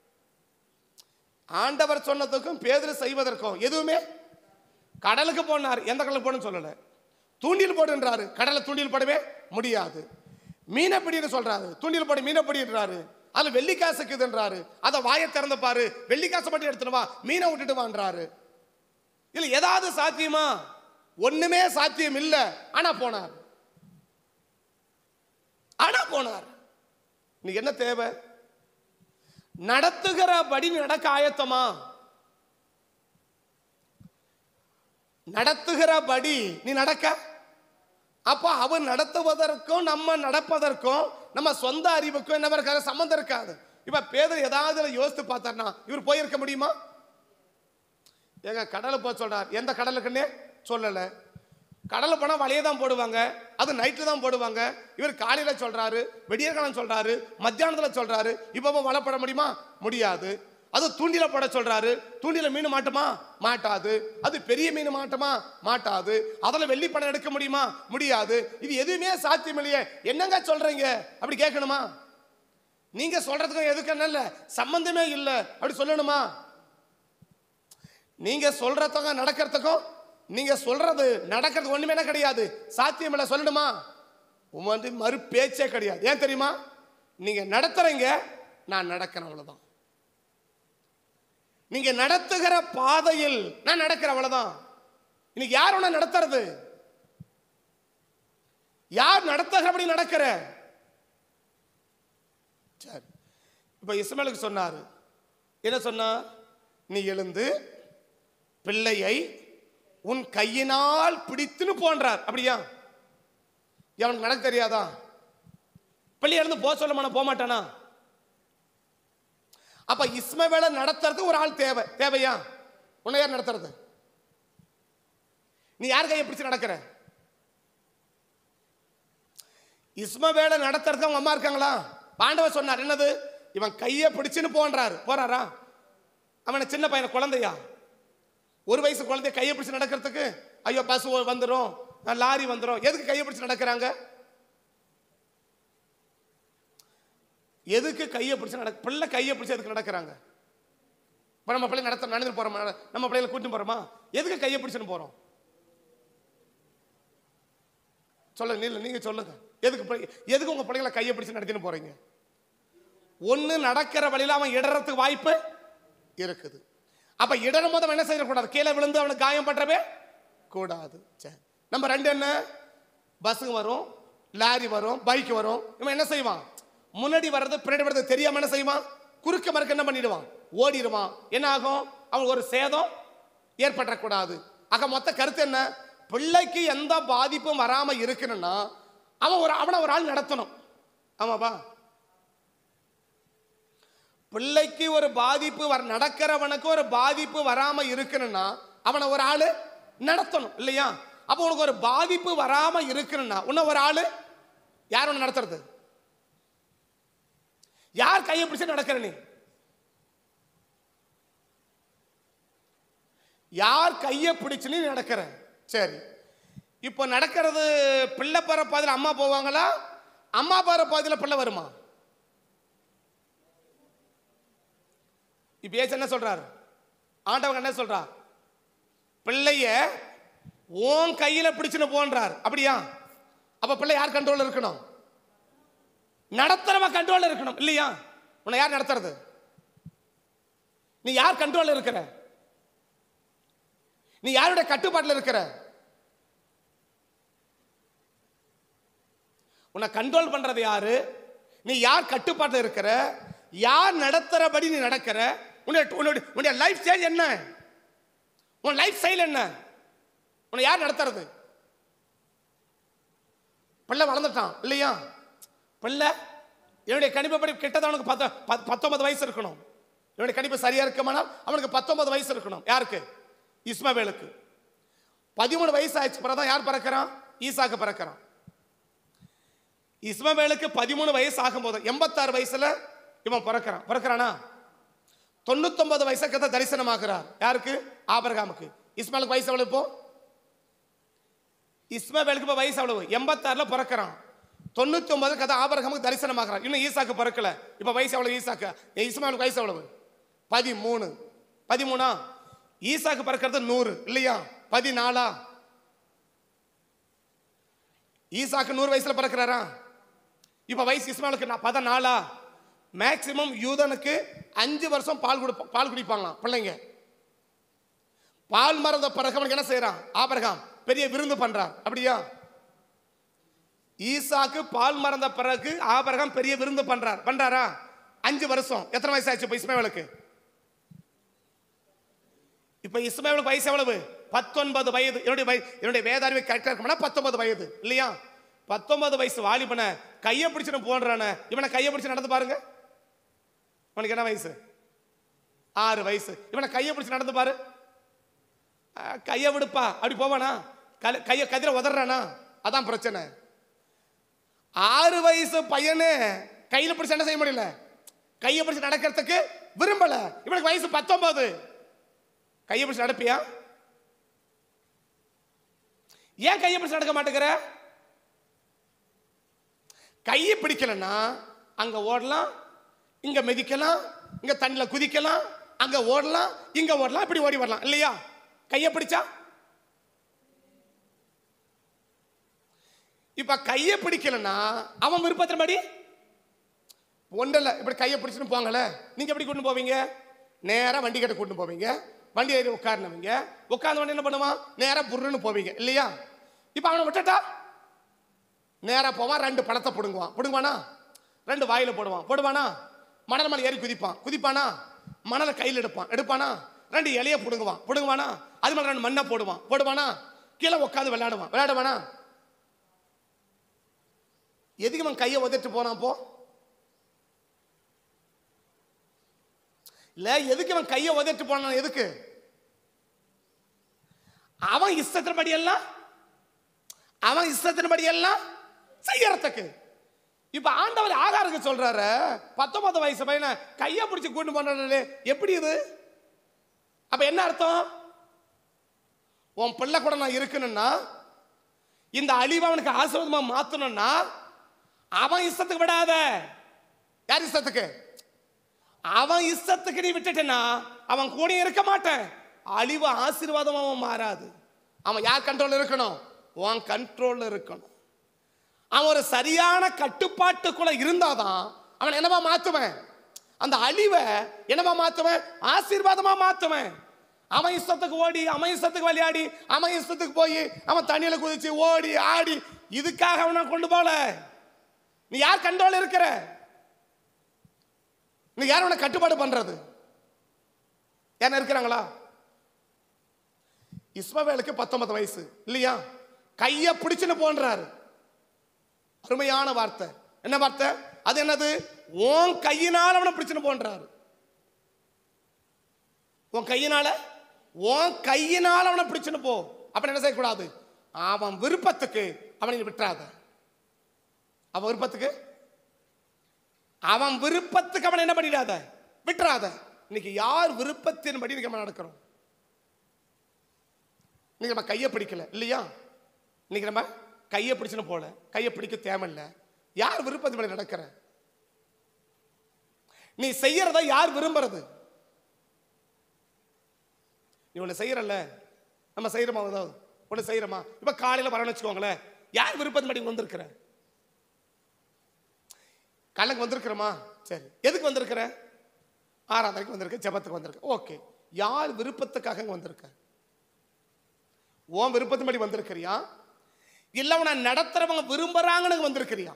ஆண்டவர் சொன்னதுக்கும் பேதர் செய்வதற்கும் எதுவுமே கடலுக்கு போனார் எந்த கடலுக்கு போகணும்னு சொல்லல தூண்டில் போடுன்றாரு கடலை தூண்டில் போடவே முடியாது மீனை பிடின்னு சொல்றாரு தூண்டில் போடு மீனை பிடின்றாரு அது வெள்ளிக்காசுக்குதுன்றாரு அதை வாயை திறந்து பாரு வெள்ளிக்காசு மட்டும் எடுத்துட்டு வா மீனை விட்டுட்டு வான்றாரு இல்ல ஏதாவது சாத்தியமா ஒண்ணுமே சாத்தியம் இல்ல ஆனா போனார் ஆனா போனார் நீ என்ன தேவை நடத்துகிறபடி நீ நடக்க ஆயத்தமா நடத்துகிறபடி நீ நடக்க அப்போ அவன் நடத்துவதற்கும் நம்ம நடப்பதற்கும் நம்ம சொந்த அறிவுக்கும் என்ன இருக்காது சம்மந்தம் இருக்காது இப்ப பேதர் ஏதாவது இதுல யோசித்து பார்த்தார்னா இவர் போயிருக்க முடியுமா ஏங்க கடலை போக சொல்றார் எந்த கடலுக்குன்னே சொல்லல கடலை போனா வலையை தான் போடுவாங்க அது நைட்டு தான் போடுவாங்க இவர் காலையில சொல்றாரு விடியற்காலம் சொல்றாரு மத்தியானத்துல சொல்றாரு இப்போ வலை போட முடியுமா முடியாது அது தூண்டில போட சொல்றாரு தூண்டில மீன் மாட்டுமா மாட்டாது அது பெரிய மீன் மாட்டுமா மாட்டாது அதில் வெள்ளி பணம் எடுக்க முடியுமா முடியாது இது எதுவுமே சாத்தியம் இல்லையே என்னங்க சொல்றீங்க அப்படி கேட்கணுமா நீங்க சொல்றதுக்கும் எதுக்கு என்ன இல்ல சம்பந்தமே இல்லை அப்படி சொல்லணுமா நீங்க சொல்றதுக்கும் நடக்கிறதுக்கும் நீங்க சொல்றது நடக்கிறது ஒண்ணுமே என்ன கிடையாது சாத்தியம் இல்லை சொல்லணுமா உன் வந்து மறு பேச்சே கிடையாது ஏன் தெரியுமா நீங்க நடத்துறீங்க நான் நடக்கிறேன் அவ்வளவுதான் நீங்க நடத்துகிற பாதையில் நான் நடக்கிறேன் அவ்வளவுதான் இன்னைக்கு யார் உன்னை நடத்துறது யார் நடத்துகிறபடி நடக்கிற சரி இப்ப இஸ்மேலுக்கு சொன்னாரு என்ன சொன்னா நீ எழுந்து பிள்ளையை உன் கையினால் பிடித்துன்னு போன்றார் அப்படியா அவனுக்கு நடக்க தெரியாதா பிள்ளை இருந்து போக சொல்ல மாட்டான் போக மாட்டானா அப்ப இஸ்மவேலை நடத்துறதுக்கு ஒரு ஆள் தேவை தேவையா உன்னை யார் நடத்துறது நீ யார் கையை பிடிச்சு நடக்கிற இஸ்மவேலை நடத்துறதுக்கு அவங்க அம்மா இருக்காங்களா பாண்டவர் சொன்னார் என்னது இவன் கையை பிடிச்சுன்னு போன்றாரு போறாரா அவனை சின்ன பையனை குழந்தையா ஒரு வயசு குழந்தைய கையை பிடிச்சு நடக்கிறதுக்கு ஐயோ பஸ் வந்துடும் லாரி வந்துடும் எதுக்கு கையை பிடிச்சு நடக்கிறாங்க எதுக்கு கையை பிடிச்சு நடக்க பிள்ளை கையை பிடிச்சு எதுக்கு நடக்கிறாங்க இப்போ நம்ம பிள்ளை நடத்த நடந்து போறோமா நம்ம பிள்ளைகளை கூட்டிட்டு போறோமா எதுக்கு கையை பிடிச்சுன்னு போறோம் சொல்லுங்க நீங்க நீங்க சொல்லுங்க எதுக்கு பிள்ளை- எதுக்கு உங்க பிள்ளைகளை கையை பிடிச்சு நடத்தின்னு போறீங்க ஒண்ணு நடக்கிற வழியில அவன் இடறதுக்கு வாய்ப்பு இருக்குது அப்ப இடரும் போது அவன் என்ன செய்யக்கூடாது கீழே விழுந்து அவனுக்கு காயம் பண்றவே கூடாது சரி நம்ம ரெண்டு என்ன பஸ்ஸுங்க வரும் லாரி வரும் பைக் வரும் இவன் என்ன செய்வான் முன்னாடி வர்றது பின்னாடி வர்றது தெரியாம என்ன செய்வான் குறுக்க மறுக்க என்ன பண்ணிடுவான் ஓடிடுவான் என்ன ஆகும் அவனுக்கு ஒரு சேதம் ஏற்படக்கூடாது ஆக மொத்த கருத்து என்ன பிள்ளைக்கு எந்த பாதிப்பும் வராம இருக்கணும்னா அவன் ஒரு அவனை ஒரு ஆள் நடத்தணும் ஆமாப்பா பிள்ளைக்கு ஒரு பாதிப்பு வர நடக்கிறவனுக்கு ஒரு பாதிப்பு வராம இருக்கணும்னா அவனை ஒரு ஆளு நடத்தணும் இல்லையா அப்போ உனக்கு ஒரு பாதிப்பு வராம இருக்கணும்னா உன்ன ஒரு ஆளு யார் உன்னை நடத்துறது யார் கையை பிடிச்சு நடக்கிற நீ யார் கையை பிடிச்சு நீ நடக்கிற சரி இப்போ நடக்கிறது பிள்ளை போற பாதையில் அம்மா போவாங்களா அம்மா போற பாதையில் பிள்ளை வருமா இப்ப ஏசு என்ன சொல்றாரு ஆண்டவங்க என்ன சொல்றார் பிள்ளைய உன் கையில பிடிச்சுன்னு போன்றார் அப்படியா அப்ப பிள்ளை யார் கண்ட்ரோல் இருக்கணும் நடத்துறவன் கண்ட்ரோல் இருக்கணும் இல்லையா உன்னை யார் நடத்துறது நீ யார் கண்ட்ரோல் இருக்கிற நீ யாருடைய கட்டுப்பாட்டில் இருக்கிற உன்னை கண்ட்ரோல் பண்றது யாரு நீ யார் கட்டுப்பாட்டில் இருக்கிற யார் நடத்துறபடி நீ நடக்கிற உன்னுடைய உன்னுடைய உன்னுடைய லைஃப் ஸ்டைல் என்ன உன் லைஃப் ஸ்டைல் என்ன உன்னை யார் நடத்துறது பிள்ளை வளர்ந்துட்டான் இல்லையா பிள்ளை என்னுடைய கணிப்பப்படி கிட்டத்தட்ட அவனுக்கு பத்த பத்- பத்தொன்பது வயசு இருக்கணும் என்னுடைய கணிப்பு சரியா இருக்குமானால் அவனுக்கு பத்தொன்பது வயசு இருக்கணும் யாருக்கு இஸ்மவேலுக்கு பதிமூணு வயசு ஆயிடுச்சு பிறதான் யார் பிறக்கிறான் ஈசாக்கு பிறக்கிறான் இஸ்மவேலுக்கு பதிமூணு வயசு ஆகும்போது எண்பத்தாறு வயசுல இவன் பிறக்கிறான் பிறக்கிறானா தொண்ணூத்தொன்பது வயசுக்கு தான் தரிசனமாகிறார் யாருக்கு ஆபரகாமுக்கு இஸ்மாலுக்கு வயசு எவ்வளவு இப்போ இஸ்மவேலுக்கு இப்போ வயசு எவ்வளவு எண்பத்தாறுல பிறக்கிறான் தொண்ணூத்தி ஒன்பது கதை ஆபரகாமுக்கு தரிசனமாகிறார் இன்னும் ஈசாக்கு பிறக்கல இப்போ வயசு எவ்வளவு ஈசாக்கு இஸ்மாலுக்கு வயசு எவ்வளவு பதிமூணு பதிமூணா ஈசாக்கு பிறக்கிறது நூறு இல்லையா பதினாலா ஈசாக்கு நூறு வயசுல பிறக்கிறாரா இப்ப வயசு இஸ்மாலுக்கு நான் பதினாலா மேக்சிமம் யூதனுக்கு அஞ்சு வருஷம் பால் குடி பால் குடிப்பாங்களாம் பிள்ளைங்க பால் மறந்த பிறகு அவனுக்கு என்ன செய்யறான் ஆபரகாம் பெரிய விருந்து பண்றான் அப்படியா ஈசாக்கு பால் மறந்த பிறகு ஆபரகாம் பெரிய விருந்து பண்றார் பண்றாரா அஞ்சு வருஷம் எத்தனை வயசு ஆச்சு இப்ப இஸ்மாவேலுக்கு இப்ப இஸ்மாவேலுக்கு வயசு எவ்வளவு பத்தொன்பது வயது என்னுடைய வய- என்னுடைய வேதாரிவை கரெக்டா இருக்கும்னா பத்தொன்பது வயது இல்லையா பத்தொன்பது வயசு வாலிபனை கையை பிடிச்சுன்னு போன்றானே இவனை கையை பிடிச்சு நடந்து பாருங்க இவனுக்கு என்ன வயசு ஆறு வயசு இவனை கையை பிடிச்சு நடந்து பாரு அஹ், கையை விடுப்பா அப்படி போவானா கல- கையை கதிர உதறானா அதான் பிரச்சனை ஆறு வயசு பையனு கையில பிடிச்சு என்ன செய்ய முடியல கையை பிடிச்சு நடக்கிறதுக்கு விரும்பல இவனுக்கு வயசு பத்தொன்பது கையை பிடிச்சு நடப்பியா ஏன் கையை பிடிச்சு நடக்க மாட்டேங்கிற கையை பிடிக்கலன்னா அங்க ஓடலாம் இங்க மிதிக்கலாம் இங்க தண்ணில குதிக்கலாம் அங்க ஓடலாம் இங்க ஓடலாம் இப்படி ஓடி வரலாம் இல்லையா கையை பிடிச்சா இப்ப கையை பிடிக்கலன்னா அவன் விருப்பத்தின்படி ஒன்றில் இப்படி கையை பிடிச்சிட்டு போங்களே நீங்க எப்படி கொண்டு போவீங்க நேரா வண்டி கிட்ட கொண்டு போவீங்க வண்டி ஏறி உட்காரணுவீங்க உட்கார்ந்த வண்டி என்ன பண்ணுவான் நேரா புர்ருன்னு போவீங்க இல்லையா இப்போ அவனை விட்டுட்டா நேரா போவான் ரெண்டு பழத்தை பிடுங்குவான் பிடுங்குவானா ரெண்டு வாயில போடுவான் போடுவானா மணல் மேலே ஏறி குதிப்பான் குதிப்பானா மணலை கையில் எடுப்பான் எடுப்பானா ரெண்டு இலைய பிடுங்குவான் பிடுங்குவானா அது மேலே ரெண்டு மண்ணை போடுவான் போடுவானா கீழே உட்காந்து விளையாடுவான் விளையாடுவானா எதுக்கு அவன் கையை உதட்டு போனான் போ இல்ல எதுக்கு அவன் கையை உதட்டு போனான் எதுக்கு அவன் இஷ்டத்தின்படி எல்லாம் அவன் இஷ்டத்தின்படி எல்லாம் செய்யறதுக்கு இப்ப ஆண்டவர் ஆகாருக்கு சொல்றாரு பத்தொன்பது வயசு பையனை கையை பிடிச்சு கூட்டு போனாரு எப்படி இது அப்ப என்ன அர்த்தம் உன் பிள்ளை கூட நான் இருக்கணும்னா இந்த அழிவை அவனுக்கு ஆசீர்வாதமா மாத்தணும்னா அவன் இஷ்டத்துக்கு விடாத யார் இஷ்டத்துக்கு அவன் இஷ்டத்துக்கு நீ விட்டுட்டேன்னா அவன் கூட இருக்க மாட்டேன் அழிவு ஆசீர்வாதமா அவன் மாறாது அவன் யார் கண்ட்ரோல் இருக்கணும் உன் கண்ட்ரோல்ல இருக்கணும் அவன் ஒரு சரியான கட்டுப்பாட்டுக்குள்ள இருந்தாதான் அவன் என்னவா மாத்துவேன் அந்த அழிவை என்னவா மாத்துவேன் ஆசீர்வாதமா மாத்துவேன் அவன் இஷ்டத்துக்கு ஓடி அவன் இஷ்டத்துக்கு விளையாடி அவன் இஷ்டத்துக்கு போய் அவன் தண்ணியில குதிச்சு ஓடி ஆடி இதுக்காக அவனை கொண்டு போல நீ யார் கண்ட்ரோல் இருக்கிற நீ யார் உன கட்டுப்பாடு பண்றது யாரும் இருக்கிறாங்களா இஸ்மவேலுக்கு பத்தொன்பது வயசு இல்லையா கைய பிடிச்சுன்னு போன்றாரு அருமையான வார்த்தை என்ன வார்த்தை அது என்னது உன் கையினால் அவனை பிடிச்சுன்னு போன்றாரு உன் கையினால உன் கையினால் அவனை பிடிச்சுன்னு போ அப்ப என்ன செய்யக்கூடாது அவன் விருப்பத்துக்கு அவனை நீ விட்டுறாத அவன் விருப்பத்துக்கு அவன் விருப்பத்துக்கு அவனை என்ன பண்ணிடாத விட்டுறாத இன்னைக்கு யார் விருப்பத்தின்படி இன்னைக்கு நம்ம நடக்கிறோம் இன்னைக்கு நம்ம கையை பிடிக்கல இல்லையா இன்னைக்கு நம்ம கையை பிடிச்சுன்னு போல கையை பிடிக்க தேவையில்ல யார் விருப்பத்தின்படி நடக்கிற நீ செய்யறத யார் விரும்புறது நீ ஒன்று செய்யறல்ல நம்ம செய்யறோமா ஏதாவது ஒன்று செய்யறோமா இப்ப காலையில வரணும்னு வச்சுக்கோங்களேன் யார் விருப்பத்தின்படி இங்க வந்திருக்கிற கல்லுக்கு வந்திருக்கிறோமா சரி எதுக்கு வந்திருக்கிற ஆராதனைக்கு வந்திருக்க ஜெபத்துக்கு வந்திருக்க ஓகே யார் விருப்பத்துக்காக இங்க வந்திருக்க உன் விருப்பத்தின்படி வந்திருக்கிறியா இல்ல உன நடத்துறவங்க விரும்புறாங்கன்னு இங்க வந்திருக்கிறியா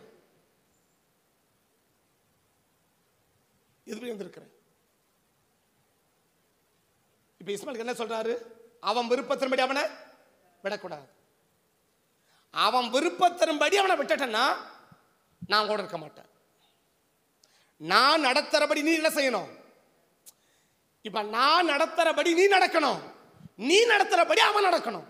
எதுபடி வந்திருக்கிற இப்ப இஸ்மாலுக்கு என்ன சொல்றாரு அவன் விருப்பத்தின்படி அவனை விடக்கூடாது அவன் விருப்பத்தின்படி அவனை விட்டுட்டேன்னா நான் கூட இருக்க மாட்டேன் நான் நடத்துறபடி நீ என்ன செய்யணும் இப்ப நான் நடத்துறபடி நீ நடக்கணும் நீ நடத்துறபடி அவன் நடக்கணும்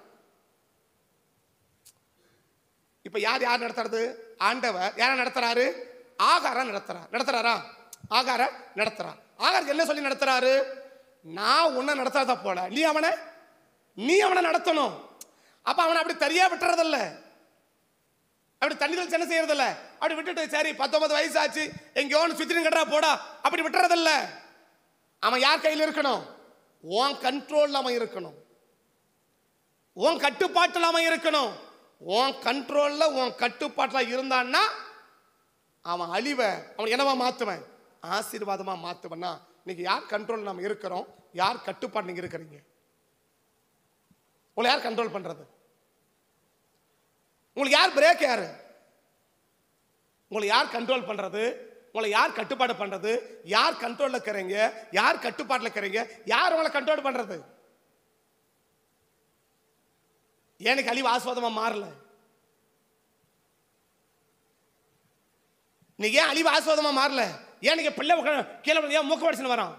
இப்ப யார் யார் நடத்துறது ஆண்டவர் யார நடத்துறாரு ஆகார நடத்துறார் நடத்துறாரா ஆகார நடத்துறார் ஆகாருக்கு என்ன சொல்லி நடத்துறாரு நான் உன்னை நடத்தாத போல நீ அவனை நீ அவனை நடத்தணும் அப்ப அவனை அப்படி தனியா விட்டுறதில்ல அப்படி தண்ணி என்ன செய்யறதில்ல அப்படி விட்டுட்டு சரி பத்தொன்பது வயசு ஆச்சு எங்கேயோ சுத்திட்டு கட்டுறா போடா அப்படி விட்டுறதில்ல அவன் யார் கையில் இருக்கணும் உன் கண்ட்ரோல்ல அவன் இருக்கணும் உன் கட்டுப்பாட்டில் அவன் இருக்கணும் உன் கண்ட்ரோல்ல உன் கட்டுப்பாட்டில் இருந்தான்னா அவன் அழிவை அவன் என்னவா மாத்துவன் ஆசீர்வாதமா மாத்துவன்னா இன்னைக்கு யார் கண்ட்ரோல் நம்ம இருக்கிறோம் யார் கட்டுப்பாடு நீங்க இருக்கிறீங்க உங்களை யார் கண்ட்ரோல் பண்றது உங்களுக்கு யார் பிரேக் யாரு உங்களை யார் கண்ட்ரோல் பண்றது உங்களை யார் கட்டுப்பாடு பண்றது யார் கண்ட்ரோல்ல இருக்கிறீங்க யார் கட்டுப்பாட்டில் இருக்கிறீங்க யார் உங்களை கண்ட்ரோல் பண்றது எனக்கு அழிவு ஆஸ்வாதமா மாறல நீ ஏன் அழிவு ஆஸ்வாதமா மாறல ஏன் நீங்க பிள்ளை உக்க- கீழே விழுந்து ஏன் மூக்க வடிச்சுன்னு வரான்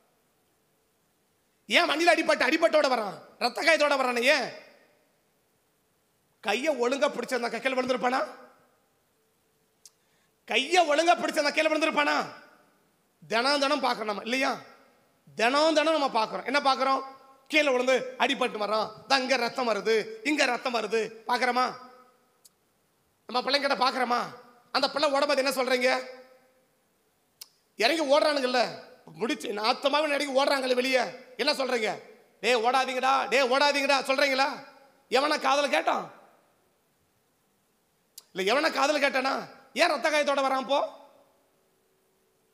ஏன் மண்ணில் அடிபட்டு அடிபட்டோட வரான் ரத்த காயத்தோட வரானே ஏன் கையை ஒழுங்கா பிடிச்சிருந்தா கீழே விழுந்திருப்பானா கையை ஒழுங்கா பிடிச்சிருந்தா கீழே விழுந்திருப்பானா தினம் தினம் பார்க்கறோம் நம்ம இல்லையா தினம் தினம் நம்ம பார்க்கறோம் என்ன பார்க்கறோம் கீழே விழுந்து அடிபட்டு வரோம் தான் இங்க ரத்தம் வருது இங்க ரத்தம் வருது பார்க்கறோமா நம்ம பிள்ளைங்கிட்ட பார்க்கறோமா அந்த பிள்ளை உடம்பு என்ன சொல்றீங்க இறங்கி ஓடுறானுங்கல்ல முடிச்சு நாத்தமாவே நடிக்க ஓடுறாங்கல்ல வெளியே என்ன சொல்றீங்க டேய் ஓடாதீங்கடா டேய் ஓடாதீங்கடா சொல்றீங்களா எவனா காதல கேட்டான் இல்ல எவனா காதல கேட்டானா ஏன் ரத்த காயத்தோட வரான் போ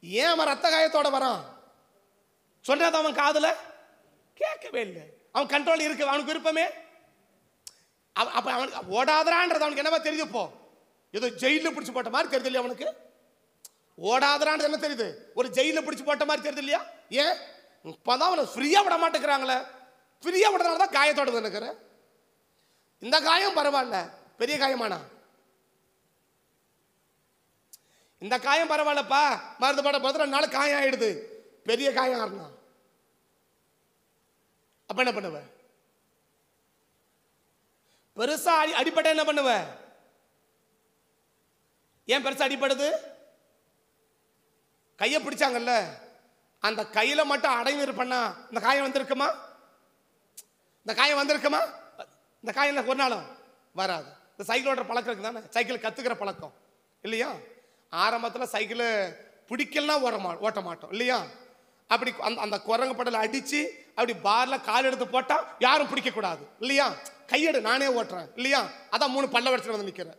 ஏன் அவன் ரத்த காயத்தோட வரான் சொன்னது அவன் காதுல கேட்கவே இல்லை அவன் கண்ட்ரோல் இருக்கு அவனுக்கு விருப்பமே அவ- அப்ப அவனுக்கு ஓடாதரான்றது அவனுக்கு என்னவா தெரியுது இப்போ ஏதோ ஜெயில பிடிச்சு போட்ட மாதிரி தெரியுது இல்லையா அவனுக்கு ஓடாதரான்றது என்ன தெரியுது ஒரு ஜெயில பிடிச்சு போட்ட மாதிரி தெரியுது இல்லையா ஏன் இப்பதான் அவனை ஃப்ரீயா விட மாட்டேங்கிறாங்களே ஃப்ரீயா விடுறதுனால தான் காயத்தோட நினைக்கிற இந்த காயம் பரவாயில்ல பெரிய காயமானா இந்த காயம் பரவாயில்லப்பா மருந்து போட போது ரெண்டு நாள் காயம் ஆயிடுது பெரிய காயம் ஆறுனா அப்ப என்ன பண்ணுவ பெருசா அடி அடிப்பட்ட என்ன பண்ணுவ ஏன் பெருசா அடிப்படுது கையை பிடிச்சாங்கல்ல அந்த கையில மட்டும் அடைவு பண்ணா இந்த காயம் வந்திருக்குமா இந்த காயம் வந்திருக்குமா இந்த காயம் என்ன ஒரு நாளும் வராது இந்த சைக்கிள் ஓட்டுற பழக்கம் இருக்கு தானே சைக்கிள் கத்துக்கிற பழக்கம் இல்லையா ஆரம்பத்தில் சைக்கிள் பிடிக்கலனா ஓட மா ஓட்ட மாட்டோம் இல்லையா அப்படி அந்த அந்த குரங்கு படலை அடிச்சு அப்படி பார்ல கால் எடுத்து போட்டா யாரும் பிடிக்க கூடாது இல்லையா கையெடு நானே ஓட்டுறேன் இல்லையா அதான் மூணு பல்ல வடிச்சு வந்து நிக்கிறேன்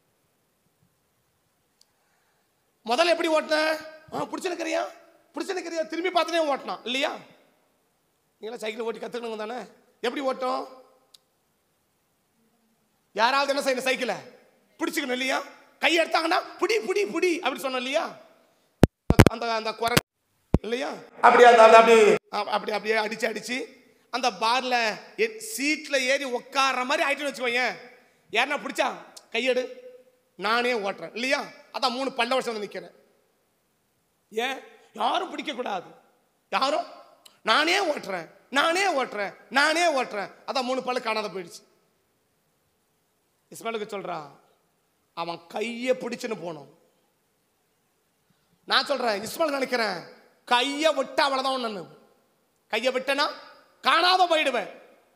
முதல்ல எப்படி ஓட்டினேன் ஆ பிடிச்சிருக்கிறியா பிடிச்சிருக்கிறியா திரும்பி பார்த்துனே ஓட்டினான் இல்லையா நீங்களா சைக்கிள் ஓட்டி கற்றுக்கணுங்க தானே எப்படி ஓட்டும் யாராவது என்ன செய்யணும் சைக்கிளை பிடிச்சிக்கணும் இல்லையா கை எடுத்தாங்கன்னா புடி புடி புடி அப்படி சொன்னோம் இல்லையா அந்த அந்த குறை இல்லையா அப்படி அந்த அந்த அப்படி அ- அப்படி அப்படியே அடிச்சு அடிச்சு அந்த பார்ல சீட்ல ஏறி உட்கார்ற மாதிரி ஆயிட்டுன்னு வச்சுக்கோங்க யாருன்னா பிடிச்சா கையெடு நானே ஓட்டுறேன் இல்லையா அதான் மூணு பல்ல வருஷம் வந்து நிக்கிறேன் ஏன் யாரும் பிடிக்க கூடாது யாரும் நானே ஓட்டுறேன் நானே ஓட்டுறேன் நானே ஓட்டுறேன் அதான் மூணு பல்லு காணாத போயிடுச்சு இஸ்மாயிலுக்கு சொல்றான் அவன் கையை பிடிச்சுன்னு போனோம் நான் சொல்றேன் இஸ்மாயில் நினைக்கிறேன் கையை விட்டு அவ்வளவுதான் ஒண்ணு கையை விட்டனா காணாத போயிடுவேன்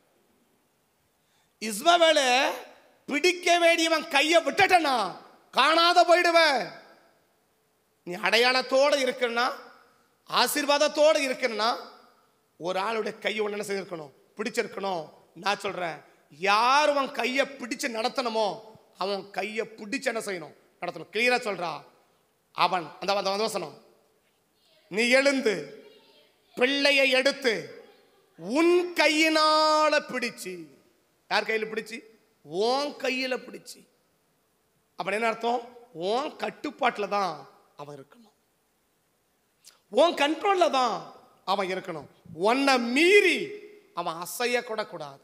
இஸ்மவேலு பிடிக்க வேண்டியவன் கையை விட்டுட்டனா காணாத போயிடுவேன் நீ அடையாளத்தோட இருக்கணும்னா ஆசீர்வாதத்தோட இருக்கணும்னா ஒரு ஆளுடைய கையை ஒன்று என்ன செய்திருக்கணும் பிடிச்சிருக்கணும் நான் சொல்றேன் யார் அவன் கையை பிடிச்சு நடத்தணுமோ அவன் கையை பிடிச்சு என்ன செய்யணும் நடத்தணும் கிளியரா சொல்றா அவன் அந்த அந்த அந்த வசனம் நீ எழுந்து பிள்ளையை எடுத்து உன் கையினால பிடிச்சு யார் கையில பிடிச்சு உன் கையில பிடிச்சு அப்ப என்ன அர்த்தம் உன் கட்டுப்பாட்டில் தான் அவன் இருக்கணும் உன் கண்ட்ரோல்ல தான் அவன் இருக்கணும் உன்னை மீறி அவன் அசைய கூட கூடாது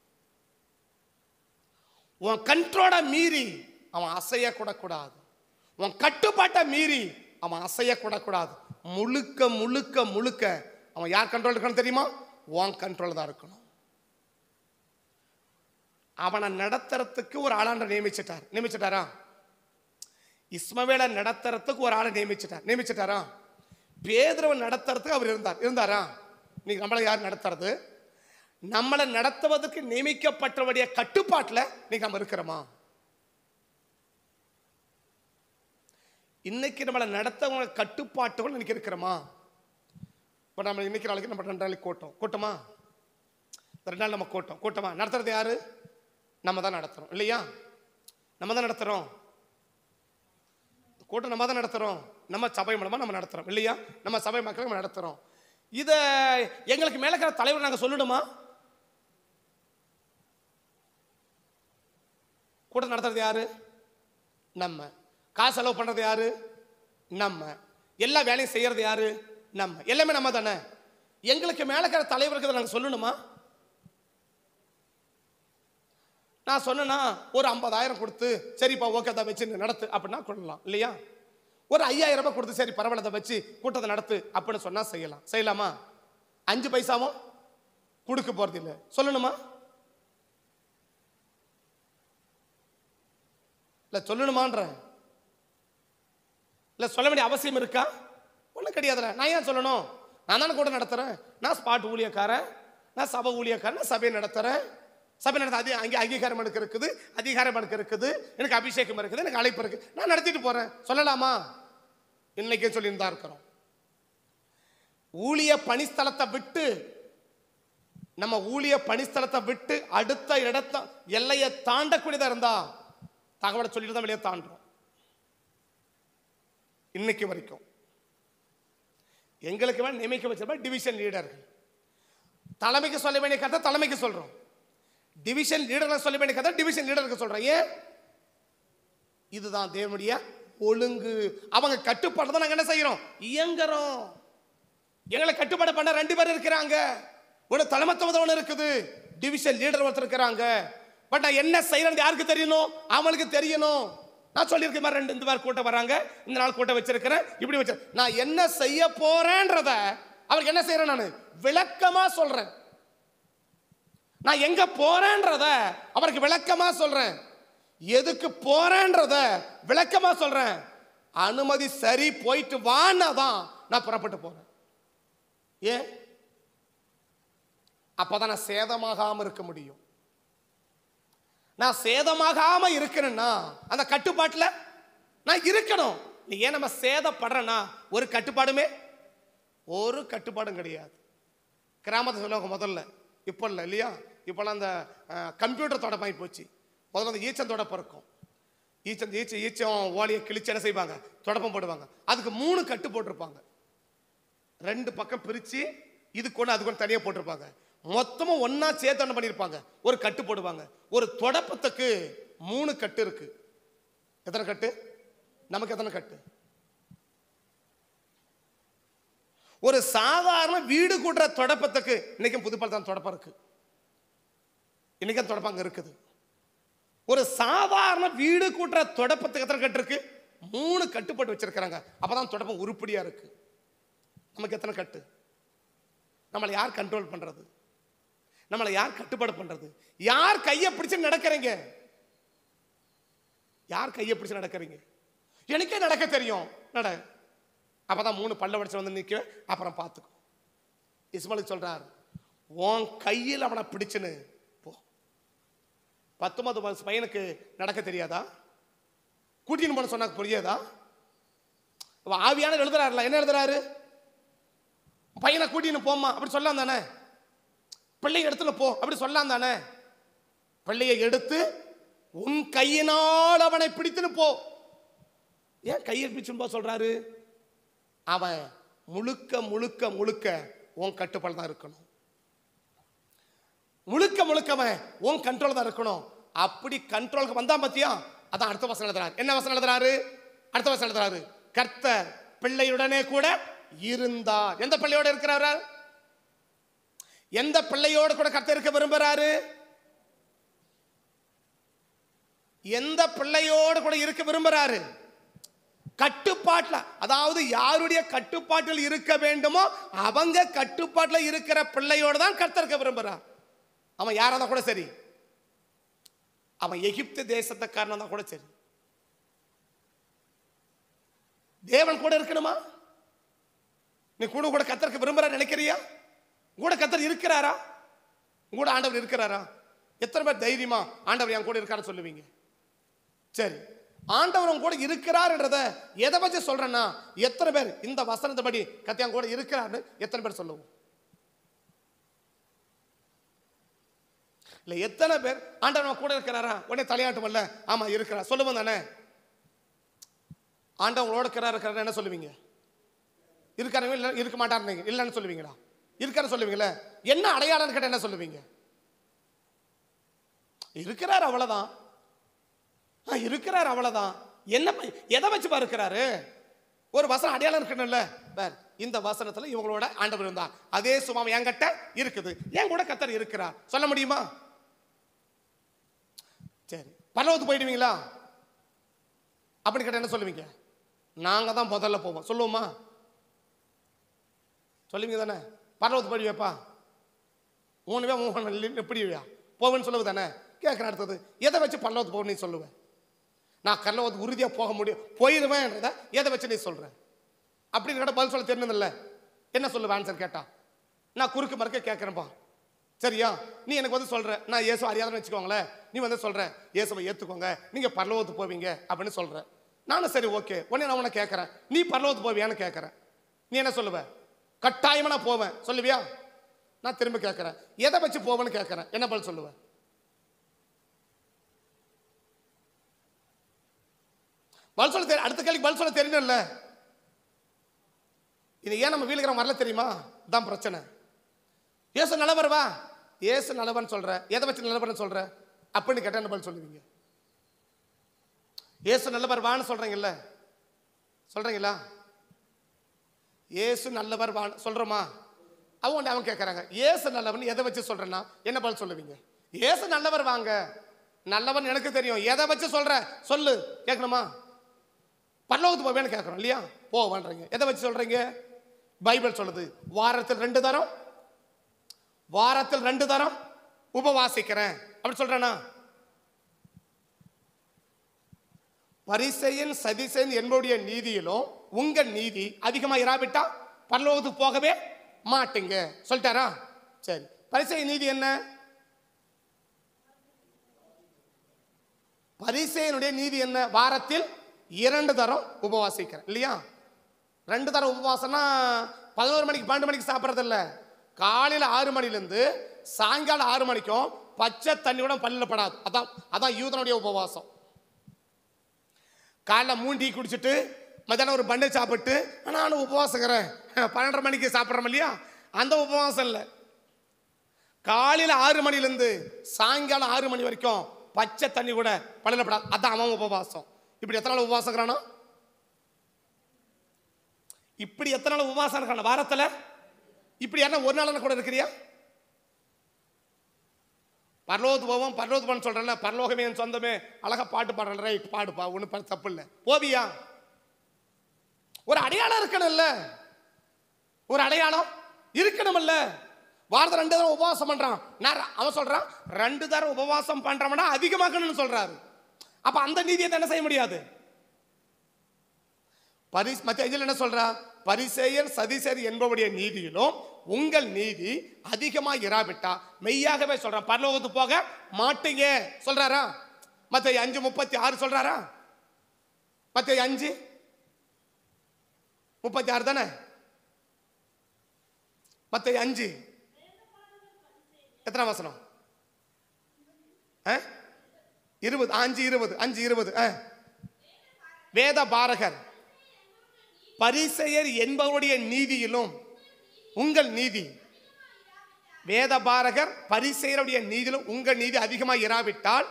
உன் கண்ட்ரோல மீறி அவன் அசைய கூட கூடாது உன் கட்டுப்பாட்டை மீறி அவன் அசைய கூட கூடாது முழுக்க முழுக்க முழுக்க அவன் யார் கண்ட்ரோல் இருக்கணும் தெரியுமா உன் கண்ட்ரோல் தான் இருக்கணும் அவனை நடத்துறதுக்கு ஒரு ஆளாண்ட நியமிச்சிட்டார் நியமிச்சிட்டாரா இஸ்மவேலை நடத்துறதுக்கு ஒரு ஆளை நியமிச்சிட்டார் நியமிச்சிட்டாரா பேதுருவை நடத்துறதுக்கு அவர் இருந்தார் இருந்தாரா நீங்க நம்மளை யார் நடத்துறது நம்மளை நடத்துவதற்கு நியமிக்கப்பட்டவருடைய கட்டுப்பாட்டில் நீங்க நம்ம இருக்கிறோமா இன்னைக்கு நம்மளை நடத்தவங்க கட்டுப்பாட்டுகள் இன்னைக்கு இருக்கிறோமா இப்போ நம்ம இன்னைக்கு நாளைக்கு நம்ம ரெண்டு நாளைக்கு கூட்டம் கூட்டமா இந்த ரெண்டு நாள் நம்ம கூட்டம் கூட்டமா நடத்துறது யாரு நம்ம தான் நடத்துறோம் இல்லையா நம்ம தான் நடத்துறோம் கூட்டம் நம்ம தான் நடத்துறோம் நம்ம சபை மூலமா நம்ம நடத்துறோம் இல்லையா நம்ம சபை மக்களை நம்ம நடத்துறோம் இத எங்களுக்கு மேல இருக்கிற தலைவர் நாங்க சொல்லணுமா கூட்டம் நடத்துறது யாரு நம்ம காசு செலவு பண்றது யாரு நம்ம எல்லா வேலையும் செய்யறது யாரு நம்ம எல்லாமே நம்ம தானே எங்களுக்கு மேல இருக்கிற தலைவருக்கு இதை நாங்க சொல்லணுமா நான் சொன்னேன்னா ஒரு ஐம்பதாயிரம் கொடுத்து சரிப்பா ஓகே அதை வச்சு நீ நடத்து அப்படின்னா கொள்ளலாம் இல்லையா ஒரு ஐயாயிரம் ரூபாய் கொடுத்து சரி பரவாயில்ல அதை வச்சு கூட்டத்தை நடத்து அப்படின்னு சொன்னா செய்யலாம் செய்யலாமா அஞ்சு பைசாவும் கொடுக்க போறது இல்லை சொல்லணுமா இல்ல சொல்லணுமான்றேன் இல்ல சொல்ல வேண்டிய அவசியம் இருக்கா ஒன்றும் கிடையாதுல நான் ஏன் சொல்லணும் நான் தானே கூட நடத்துறேன் நான் ஸ்பாட் ஊழியக்காரன் நான் சபை ஊழியக்காரன் நான் சபையை நடத்துறேன் சபை நடத்த அது அங்கே அங்கீகாரம் எனக்கு இருக்குது அதிகாரம் எனக்கு இருக்குது எனக்கு அபிஷேகம் இருக்குது எனக்கு அழைப்பு இருக்கு நான் நடத்திட்டு போறேன் சொல்லலாமா இன்னைக்கே சொல்லிட்டு தான் இருக்கிறோம் ஊழிய பணிஸ்தலத்தை விட்டு நம்ம ஊழிய பணிஸ்தலத்தை விட்டு அடுத்த இடத்த எல்லையை தாண்டக்கூடியதா இருந்தா தகவலை சொல்லிட்டு தான் வெளியே தாண்டுறோம் இன்னைக்கு வரைக்கும் எங்களுக்கு வேணும் நியமிக்க வச்சிருப்பா டிவிஷன் லீடர்கள் தலைமைக்கு சொல்ல வேண்டிய கதை தலைமைக்கு சொல்றோம் டிவிஷன் லீடர்கள் சொல்ல வேண்டிய கதை டிவிஷன் லீடருக்கு சொல்றோம் ஏன் இதுதான் தேவனுடைய ஒழுங்கு அவங்க கட்டுப்பாடு நாங்க என்ன செய்யறோம் இயங்குறோம் எங்களை கட்டுப்பாடு பண்ண ரெண்டு பேர் இருக்கிறாங்க ஒரு தலைமத்துவம் ஒன்று இருக்குது டிவிஷன் லீடர் ஒருத்தர் இருக்கிறாங்க பட் நான் என்ன செய்யறேன்னு யாருக்கு தெரியணும் அவங்களுக்கு தெரியணும் நான் சொல்லியிருக்கேன் மாதிரி ரெண்டு இந்த மாதிரி கூட்டம் வராங்க இந்த நாள் கூட்டம் வச்சிருக்கிறேன் இப்படி வச்சு நான் என்ன செய்ய போறேன்றத அவருக்கு என்ன செய்யறேன் நான் விளக்கமா சொல்றேன் நான் எங்க போறேன்றத அவருக்கு விளக்கமா சொல்றேன் எதுக்கு போறேன்றத விளக்கமா சொல்றேன் அனுமதி சரி போயிட்டு வான்னா தான் நான் புறப்பட்டு போறேன் ஏன் அப்பதான் நான் சேதமாகாம இருக்க முடியும் நான் சேதமாகாம இருக்கணும்னா அந்த கட்டுப்பாட்டுல நான் இருக்கணும் நீ ஏன் நம்ம சேதப்படுறேன்னா ஒரு கட்டுப்பாடுமே ஒரு கட்டுப்பாடும் கிடையாது கிராமத்தை சொல்லுவாங்க முதல்ல இப்போ இல்லை இல்லையா இப்போலாம் அந்த கம்ப்யூட்டர் தொடப்பாகி போச்சு முதல்ல அந்த ஈச்சம் தொடப்பம் இருக்கும் ஈச்சம் ஈச்சம் ஈச்சம் ஓலையை கிழிச்சு என்ன செய்வாங்க தொடப்பம் போடுவாங்க அதுக்கு மூணு கட்டு போட்டிருப்பாங்க ரெண்டு பக்கம் பிரிச்சு இதுக்கு ஒன்று அதுக்கு ஒன்று தனியாக போட்டிருப்பாங்க மொத்தமும் ஒண்ணா சேர்த்து என்ன பண்ணியிருப்பாங்க ஒரு கட்டு போடுவாங்க ஒரு தொடப்பத்துக்கு மூணு கட்டு இருக்கு எத்தனை கட்டு நமக்கு எத்தனை கட்டு ஒரு சாதாரண வீடு கூட்டுற தொடப்பத்துக்கு இன்னைக்கும் புதுப்பாளத்தான் தொடப்பம் இருக்கு இன்னைக்கும் தொடப்பம் அங்க இருக்குது ஒரு சாதாரண வீடு கூட்டுற தொடப்பத்துக்கு எத்தனை கட்டு இருக்கு மூணு கட்டு போட்டு வச்சிருக்கிறாங்க அப்பதான் தொடப்பம் உருப்படியா இருக்கு நமக்கு எத்தனை கட்டு நம்மளை யார் கண்ட்ரோல் பண்றது நம்மளை யார் கட்டுப்பாடு பண்றது யார் கையை பிடிச்சு நடக்கிறீங்க யார் கையை பிடிச்சு நடக்கிறீங்க எனக்கே நடக்க தெரியும் நட அப்பதான் மூணு பல்ல வடிச்சு வந்து நிக்க அப்புறம் பார்த்துக்கோ இஸ்மாலுக்கு சொல்றார் உன் கையில் அவனை பிடிச்சுன்னு போ பத்தொன்பது வயசு பையனுக்கு நடக்க தெரியாதா கூட்டின்னு போன சொன்னா புரியாதா அவன் ஆவியான எழுதுறாருல என்ன எழுதுறாரு பையனை கூட்டின்னு போம்மா அப்படி சொல்லலாம் தானே பிள்ளைய எடுத்துல போ அப்படி சொல்லலாம் தானே பிள்ளையை எடுத்து உன் கையினால் அவனை பிடித்துன்னு போ ஏன் கையை பிடிச்சுன்னு போ சொல்றாரு அவன் முழுக்க முழுக்க முழுக்க உன் கட்டுப்பாடு தான் இருக்கணும் முழுக்க முழுக்க அவன் உன் கண்ட்ரோல் தான் இருக்கணும் அப்படி கண்ட்ரோலுக்கு வந்தான் பாத்தியா அதான் அடுத்த வசனம் எழுதுறாரு என்ன வசனம் எழுதுறாரு அடுத்த வசனம் எழுதுறாரு கர்த்தர் பிள்ளையுடனே கூட இருந்தார் எந்த பிள்ளையோட இருக்கிறாரா எந்த பிள்ளையோடு கூட கர்த்தர் இருக்க விரும்புறாரு எந்த பிள்ளையோடு கூட இருக்க விரும்புறாரு கட்டுப்பாட்டில் அதாவது யாருடைய கட்டுப்பாட்டில் இருக்க வேண்டுமோ அவங்க கட்டுப்பாட்டில் இருக்கிற பிள்ளையோடு தான் கர்த்தர் இருக்க விரும்புறார் அவன் யாரா இருந்தா கூட சரி அவன் எகிப்து தேசத்துக்காரனா இருந்தா கூட சரி தேவன் கூட இருக்கணுமா நீ கூட கூட கத்தருக்கு விரும்புற நினைக்கிறியா கூட கத்தர் இருக்கிறாரா கூட ஆண்டவர் இருக்கிறாரா எத்தனை பேர் தைரியமா ஆண்டவர் என் கூட இருக்காருன்னு சொல்லுவீங்க சரி ஆண்டவர் உன் கூட இருக்கிறார்ன்றத எதை வச்சு சொல்றேன்னா எத்தனை பேர் இந்த வசனத்தை படி கத்தியான் கூட இருக்கிறார்னு எத்தனை பேர் சொல்லுவோம் இல்ல எத்தனை பேர் ஆண்டவர் உன் கூட இருக்கிறாரா உடனே தலையாட்டுமல்ல ஆமா இருக்கிறார் சொல்லுவோம் தானே ஆண்டவங்களோட இருக்கிறார் இருக்கிறார் என்ன சொல்லுவீங்க இருக்காருங்க இல்லை இருக்க மாட்டாருங்க இல்லைன்னு சொல்லுவீங்களா இருக்காரு சொல்லுவீங்களே என்ன அடையாளம்னு கேட்டால் என்ன சொல்லுவீங்க இருக்கிறார் அவ்வளவுதான் ஆ, இருக்கிறார் அவ்வளவுதான் என்ன ப- எதை வச்சு பா இருக்கிறாரு ஒரு வசனம் அடையாளம் இருக்கணும்ல பார் இந்த வசனத்துல இவங்களோட ஆண்டவர் இருந்தா அதே சும்மா என்கிட்ட இருக்குது என் கூட கத்தர் இருக்கிறார் சொல்ல முடியுமா சரி பரலோகத்துக்கு போயிடுவீங்களா அப்படி கேட்ட என்ன சொல்லுவீங்க நாங்க தான் முதல்ல போவோம் சொல்லுவோமா சொல்லுவீங்க தானே பரலோகத்துக்கு போயிடுவேப்பா மூணுவே மூணு எப்படியா போவேன்னு சொல்லுவது தானே கேட்குற அடுத்தது எதை வச்சு பரலோகத்துக்கு போகணும் நீ சொல்லுவேன் நான் கரலோகத்துக்கு உறுதியாக போக முடியும் போயிடுவேன்றத எதை வச்சு நீ சொல்ற அப்படின்னு கேட்டால் பதில் சொல்ல தெரிஞ்சதில்ல என்ன சொல்லுவேன் ஆன்சர் கேட்டா நான் குறுக்கு மறுக்க கேட்குறேன்ப்பா சரியா நீ எனக்கு வந்து சொல்ற நான் இயேசு அறியாதன்னு வச்சுக்கோங்களேன் நீ வந்து சொல்ற இயேசுவை ஏற்றுக்கோங்க நீங்கள் பரலோகத்துக்கு போவீங்க அப்படின்னு சொல்ற நானும் சரி ஓகே உடனே நான் உன்னை கேட்குறேன் நீ பரலோகத்துக்கு போவியான்னு கேட்குறேன் நீ என்ன சொல்லுவ கட்டாயமா நான் போவேன் சொல்லுவியா நான் திரும்ப கேட்குறேன் எதை வச்சு போவேன்னு கேட்குறேன் என்ன பதில் சொல்லுவேன் பதில் சொல்ல தெரி அடுத்த கேள்விக்கு பதில் சொல்ல தெரியணும்ல இது ஏன் நம்ம வீலுக்கிற வரல தெரியுமா தான் பிரச்சனை ஏசு நல்லவர் வா ஏசு நல்லவன் சொல்ற எதை வச்சு நல்லவர்னு சொல்ற அப்படின்னு கேட்டா என்ன பதில் சொல்லுவீங்க ஏசு நல்லவர் வான்னு சொல்றீங்கல்ல சொல்றீங்களா ஏசு நல்லவர் வா சொல்றோமா அவங்க அவன் கேட்கறாங்க ஏசு நல்லவன் எதை வச்சு சொல்றேன்னா என்ன பதில் சொல்லுவீங்க ஏசு நல்லவர் வாங்க நல்லவன் எனக்கு தெரியும் எதை வச்சு சொல்ற சொல்லு கேட்கணுமா பரலோகத்துக்கு போவேன்னு கேட்குறோம் இல்லையா போவான்றீங்க எதை வச்சு சொல்றீங்க பைபிள் சொல்லுது வாரத்தில் ரெண்டு தரம் வாரத்தில் ரெண்டு தரம் உபவாசிக்கிறேன் அப்படி சொல்றேனா பரிசையன் சதிசையன் என்புடைய நீதியிலும் உங்க நீதி அதிகமா இராவிட்டா பரலோகத்துக்கு போகவே மாட்டீங்க சொல்லிட்டாரா சரி பரிசை நீதி என்ன பரிசையனுடைய நீதி என்ன வாரத்தில் இரண்டு தரம் உபவாசிக்கிறேன் இல்லையா ரெண்டு தரம் உபவாசம்னா பதினோரு மணிக்கு பன்னெண்டு மணிக்கு சாப்பிட்றது இல்ல காலையில் ஆறு மணிலேருந்து சாயங்காலம் ஆறு மணிக்கும் பச்சை தண்ணி கூட பல்லில் படாது அதான் அதான் யூதனுடைய உபவாசம் காலைல மூணு டீ குடிச்சிட்டு மத்தியானம் ஒரு பண்ணை சாப்பிட்டு நானும் உபவாசங்கிறேன் பன்னெண்டரை மணிக்கு சாப்பிட்றோம் இல்லையா அந்த உபவாசம் இல்லை காலையில் ஆறு மணிலேருந்து சாயங்காலம் ஆறு மணி வரைக்கும் பச்சை தண்ணி கூட பல்லில் படாது அதான் அவன் உபவாசம் இப்படி எத்தனை நாள் உபவாசங்கிறானா இப்படி எத்தனை நாள் உபவாசம் இருக்கான வாரத்தில் இப்படி என்ன ஒரு நாள் கூட இருக்கிறியா பரலோகத்து போவோம் பரலோகத்து போன்னு சொல்றேன்ல பரலோகமே என் சொந்தமே அழகா பாட்டு பாடுறேன் ரைட் பாடுப்பா ஒன்றும் தப்பு இல்லை போவியா ஒரு அடையாளம் இருக்கணும்ல ஒரு அடையாளம் இருக்கணும்ல வாரத்தை ரெண்டு தடவை உபவாசம் பண்றான் நான் அவன் சொல்றான் ரெண்டு தடவை உபவாசம் பண்றவனா அதிகமாக்கணும்னு சொல்றாரு அப்ப அந்த நீதியை என்ன செய்ய முடியாது பரிஸ் மத்திய இதில் என்ன சொல்றா பரிசேயர் சதிசேர் என்பவருடைய நீதியிலும் உங்கள் நீதி அதிகமா இராவிட்டா மெய்யாகவே சொல்றான் பரலோகத்துக்கு போக மாட்டீங்க சொல்றாரா மத்திய அஞ்சு முப்பத்தி ஆறு சொல்றாரா மத்திய அஞ்சு முப்பத்தி ஆறு தானே மத்திய அஞ்சு எத்தனை வசனம் ஆ? இருபது அஞ்சு இருபது அஞ்சு இருபது ஆ. வேத பாரகர் பரிசெயர் என்பவருடைய நீதியிலும் உங்கள் நீதி வேத பாரகர் பரிசெயருடைய நீதியிலும் உங்கள் நீதி அதிகமாக இராவிட்டால்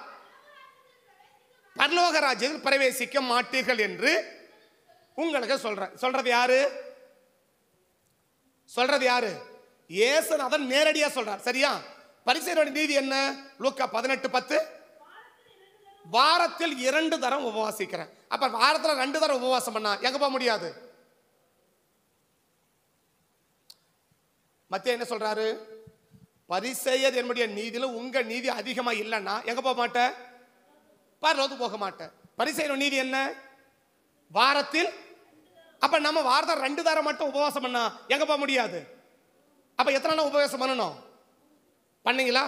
பரலோக ராஜ்யத்தில் பிரவேசிக்க மாட்டீர்கள் என்று உங்களுக்கு சொல்றேன் சொல்றது யாரு சொல்றது யாரு ஏசுநாதன் நேரடியா சொல்றார் சரியா பரிசெயருடைய நீதி என்ன லூக்கா பதினெட்டு பத்து வாரத்தில் இரண்டு தரம் உபவாசிக்கிறேன் அப்ப வாரத்துல ரெண்டு தரம் உபவாசம் பண்ணா எங்க போக முடியாது மத்திய என்ன சொல்றாரு பரிசெயர் என்னுடைய நீதியில உங்க நீதி அதிகமா இல்லைன்னா எங்க போக மாட்டேன் பரலோகத்துக்கு போக மாட்டேன் பரிசெயர் நீதி என்ன வாரத்தில் அப்ப நம்ம வாரத்தில் ரெண்டு தரம் மட்டும் உபவாசம் பண்ணா எங்க போக முடியாது அப்ப எத்தனை நாள் உபவாசம் பண்ணணும் பண்ணீங்களா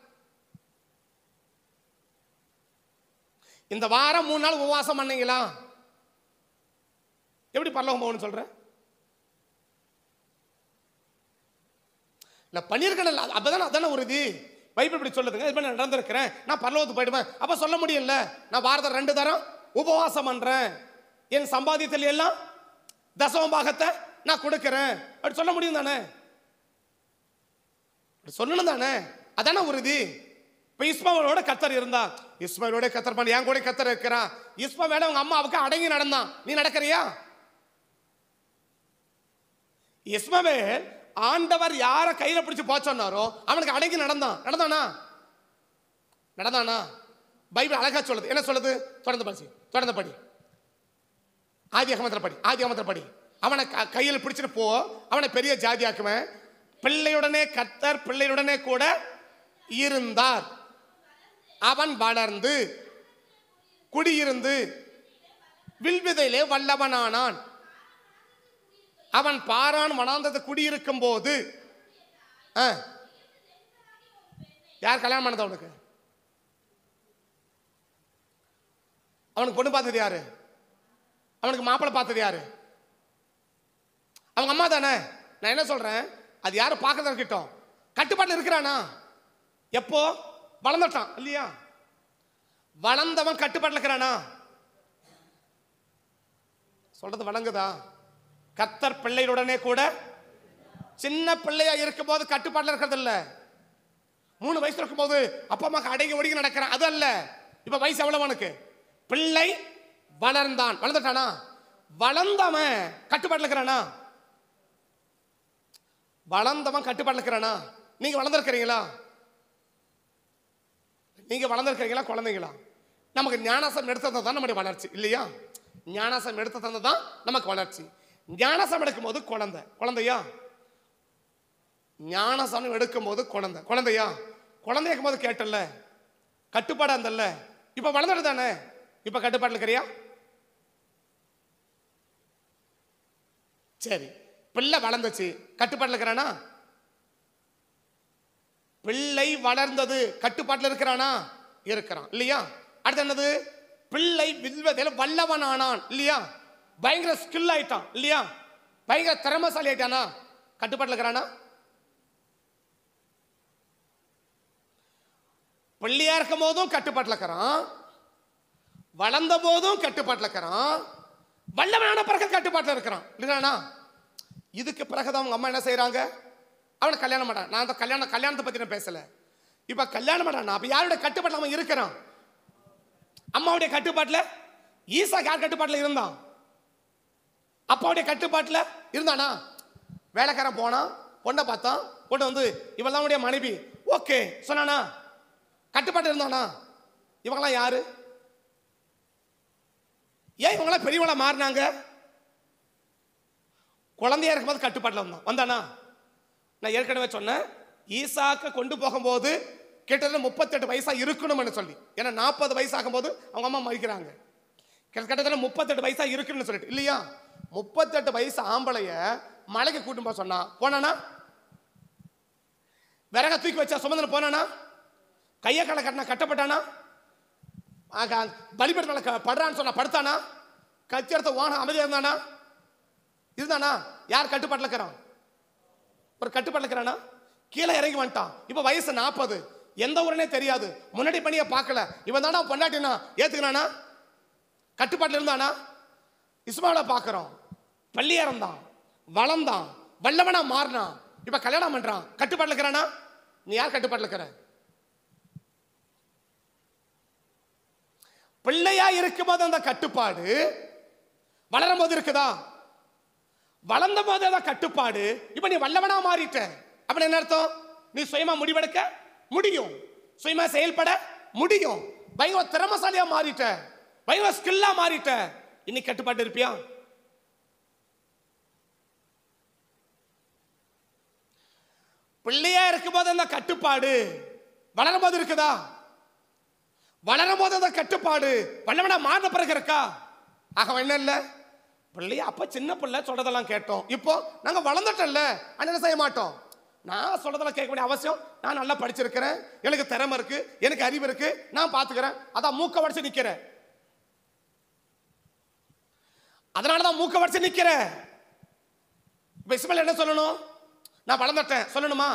இந்த வாரம் மூணு நாள் உபவாசம் பண்ணீங்களா எப்படி பரலோகம் போகணும்னு சொல்ற இல்ல பண்ணியிருக்கேன் அப்பதானே அதானே ஒரு இது பைபிள் இப்படி சொல்லுதுங்க இது மாதிரி நான் நடந்திருக்கிறேன் நான் பரலோகத்துக்கு போயிடுவேன் அப்ப சொல்ல முடியல நான் வாரத்தில் ரெண்டு தரம் உபவாசம் பண்றேன் என் சம்பாதியத்தில் எல்லாம் தசம பாகத்தை நான் கொடுக்கிறேன் அப்படி சொல்ல முடியும் தானே அப்படி சொல்லணும் தானே அதானே ஒரு இது இப்போ இஸ்மாவேலோட கத்தர் இருந்தா இஸ்மாவேலோட கத்தர் பண்ண என் கூட கத்தர் இருக்கிறான் இஸ்மாவேல அவங்க அம்மாவுக்கு அடங்கி நடந்தான் நீ நடக்கிறியா இஸ்மவேல் ஆண்டவர் யாரை கையில பிடிச்சு போச்சோன்னாரோ அவனுக்கு அடங்கி நடந்தான் நடந்தானா நடந்தானா பைபிள் அழகா சொல்லுது என்ன சொல்லுது தொடர்ந்து படிச்சு தொடர்ந்து படி ஆதி அகமத்தில் படி ஆதி அகமத்தில் படி அவனை க- கையில் பிடிச்சிட்டு போ அவனை பெரிய ஜாதியாக்குவேன் பிள்ளையுடனே கத்தர் பிள்ளையுடனே கூட இருந்தார் அவன் வளர்ந்து குடியிருந்து வில்விதையிலே வல்லவனானான் அவன் பாரான் வனாந்தது குடியிருக்கும் போது ஆ. யார் கல்யாணம் பண்ணது அவனுக்கு அவனுக்கு பொண்ணு பார்த்தது யாரு அவனுக்கு மாப்பிள்ளை பார்த்தது யாரு அவங்க அம்மா தானே நான் என்ன சொல்றேன் அது யாரும் பார்க்கறதா இருக்கட்டும் கட்டுப்பாட்டில் இருக்கிறானா எப்போ வளர்ந்துட்டான் இல்லையா வளர்ந்தவன் கட்டுப்பாட்டில் இருக்கிறானா சொல்றது வழங்குதா கத்தர் பிள்ளையுடனே கூட சின்ன பிள்ளையா இருக்கும்போது கட்டுப்பாட்டில் இருக்கிறது இல்ல மூணு வயசுல இருக்கும்போது அப்பா அம்மா அடங்கி ஒடுங்கி நடக்கிறான் அது அல்ல இப்ப வயசு எவ்வளவு அவனுக்கு பிள்ளை வளர்ந்தான் வளர்ந்துட்டானா வளர்ந்தவன் கட்டுப்பாட்டில் இருக்கிறானா வளர்ந்தவன் கட்டுப்பாட்டில் இருக்கிறானா நீங்க வளர்ந்துருக்கிறீங்களா நீங்க வளர்ந்துருக்கிறீங்களா குழந்தைங்களா நமக்கு ஞானாசம் எடுத்து தந்தது தான் நம்முடைய வளர்ச்சி இல்லையா ஞானாசம் எடுத்து தந்தது தான் நமக்கு வளர்ச்சி ஞானாசம் எடுக்கும்போது குழந்தை குழந்தையா ஞானசனம் எடுக்கும்போது குழந்தை குழந்தையா குழந்தை இருக்கும்போது கேட்டல்ல கட்டுப்பாடா இருந்தல்ல இப்ப வளர்ந்துட்டு தானே இப்ப கட்டுப்பாட்டில் இருக்கிறியா சரி பிள்ளை வளர்ந்துச்சு கட்டுப்பாட்டில் இருக்கிறானா பிள்ளை வளர்ந்தது கட்டுப்பாட்டில் இருக்கிறானா இருக்கிறான் இல்லையா அடுத்து என்னது பிள்ளை வில்வதில் வல்லவன் ஆனான் இல்லையா பயங்கர ஸ்கில் ஆயிட்டான் இல்லையா பயங்கர திறமசாலி ஆயிட்டானா கட்டுப்பாட்டில் இருக்கிறானா பிள்ளையா இருக்கும் போதும் கட்டுப்பாட்டில் இருக்கிறான் வளர்ந்த போதும் கட்டுப்பாட்டில் இருக்கிறான் வல்லவனான பிறகு கட்டுப்பாட்டில் இருக்கிறான் இல்லைனா இதுக்கு பிறகுதான் அவங்க அம்மா என்ன செய்றாங்க அவனை கல்யாணம் பண்ணான் நான் அந்த கல்யாணம் கல்யாணத்தை பத்தி நான் பேசல இப்ப கல்யாணம் பண்ணான் அப்ப யாருடைய கட்டுப்பாட்டில் அவன் இருக்கிறான் அம்மாவுடைய கட்டுப்பாட்டில் ஈசா யார் கட்டுப்பாட்டில் இருந்தான் அப்பாவுடைய கட்டுப்பாட்டில் இருந்தானா வேலைக்காரன் போனான் பொண்ணை பார்த்தான் பொண்ணு வந்து இவெல்லாம் உடைய மனைவி ஓகே சொன்னானா கட்டுப்பாட்டு இருந்தானா இவங்கெல்லாம் யாரு ஏன் இவங்களாம் பெரியவங்களா மாறினாங்க குழந்தையா இருக்கும்போது கட்டுப்பாட்டில் வந்தான் வந்தானா நான் ஏற்கனவே சொன்னேன் ஈசாக்க கொண்டு போகும்போது கிட்டத்தட்ட முப்பத்தெட்டு வயசா இருக்கணும்னு சொல்லி ஏன்னா நாற்பது வயசு ஆகும்போது அவங்க அம்மா மறிக்கிறாங்க கிட்டத்தட்ட முப்பத்தெட்டு வயசா இருக்குன்னு சொல்லிட்டு இல்லையா முப்பத்தெட்டு வயசு ஆம்பளைய மலைக்கு கூட்டும் போக சொன்னா போனானா விறக தூக்கி வச்சா சுமந்தன போனானா கையை கலை கட்டினா கட்டப்பட்டானா ஆக, பலிபீடத்துல க- படுறான்னு சொன்னா படுத்தானா கத்தி எடுத்த ஓன அமைதியா இருந்தானா இருந்தானா யார் கட்டுப்பாட்டில் இருக்கிறான் ஒரு கட்டுப்பாட்டில் இருக்கிறானா கீழே இறங்கி வந்துட்டான் இப்போ வயசு நாற்பது எந்த ஊருனே தெரியாது முன்னாடி பண்ணிய பார்க்கல இவன் தானா பொண்டாட்டினா ஏத்துக்கிறானா கட்டுப்பாட்டில் இருந்தானா இஸ்மாவில பார்க்குறோம் பள்ளியா இருந்தான் வளர்ந்தான் வல்லவனா மாறினான் இப்போ கல்யாணம் பண்றான் கட்டுப்பாட்டில் இருக்கிறானா நீ யார் கட்டுப்பாட்டில் இருக்கிற பிள்ளையா இருக்கும்போது அந்த கட்டுப்பாடு வளரும் போது இருக்குதா வளர்ந்த போது அதான் கட்டுப்பாடு இப்ப நீ வல்லவனா மாறிட்ட அப்படி என்ன அர்த்தம் நீ சுயமா முடிவெடுக்க முடியும் சுயமா செயல்பட முடியும் பயங்கர திறமசாலியா மாறிட்ட பயங்கர ஸ்கில்லா மாறிட்ட இன்னைக்கு கட்டுப்பாட்டு இருப்பியா பிள்ளையா இருக்கும்போது அந்த கட்டுப்பாடு வளரும் போது இருக்குதா வளரும் போது அந்த கட்டுப்பாடு வல்லவனா மாறின பிறகு இருக்கா ஆக என்ன இல்லை பிள்ளைய அப்ப சின்ன பிள்ளை சொல்றதெல்லாம் கேட்டோம் இப்போ நாங்க வளர்ந்துட்டோம்ல ஆனா என்ன செய்ய மாட்டோம் நான் சொல்றதெல்லாம் கேட்க வேண்டிய அவசியம் நான் நல்லா படிச்சிருக்கிறேன் எனக்கு திறமை இருக்கு எனக்கு அறிவு இருக்கு நான் பாத்துக்கிறேன் அதான் மூக்க வடிச்சு நிக்கிறேன் அதனாலதான் மூக்க வடிச்சு நிக்கிறேன் இப்ப இஸ்மாயில் என்ன சொல்லணும் நான் வளர்ந்துட்டேன் சொல்லணுமா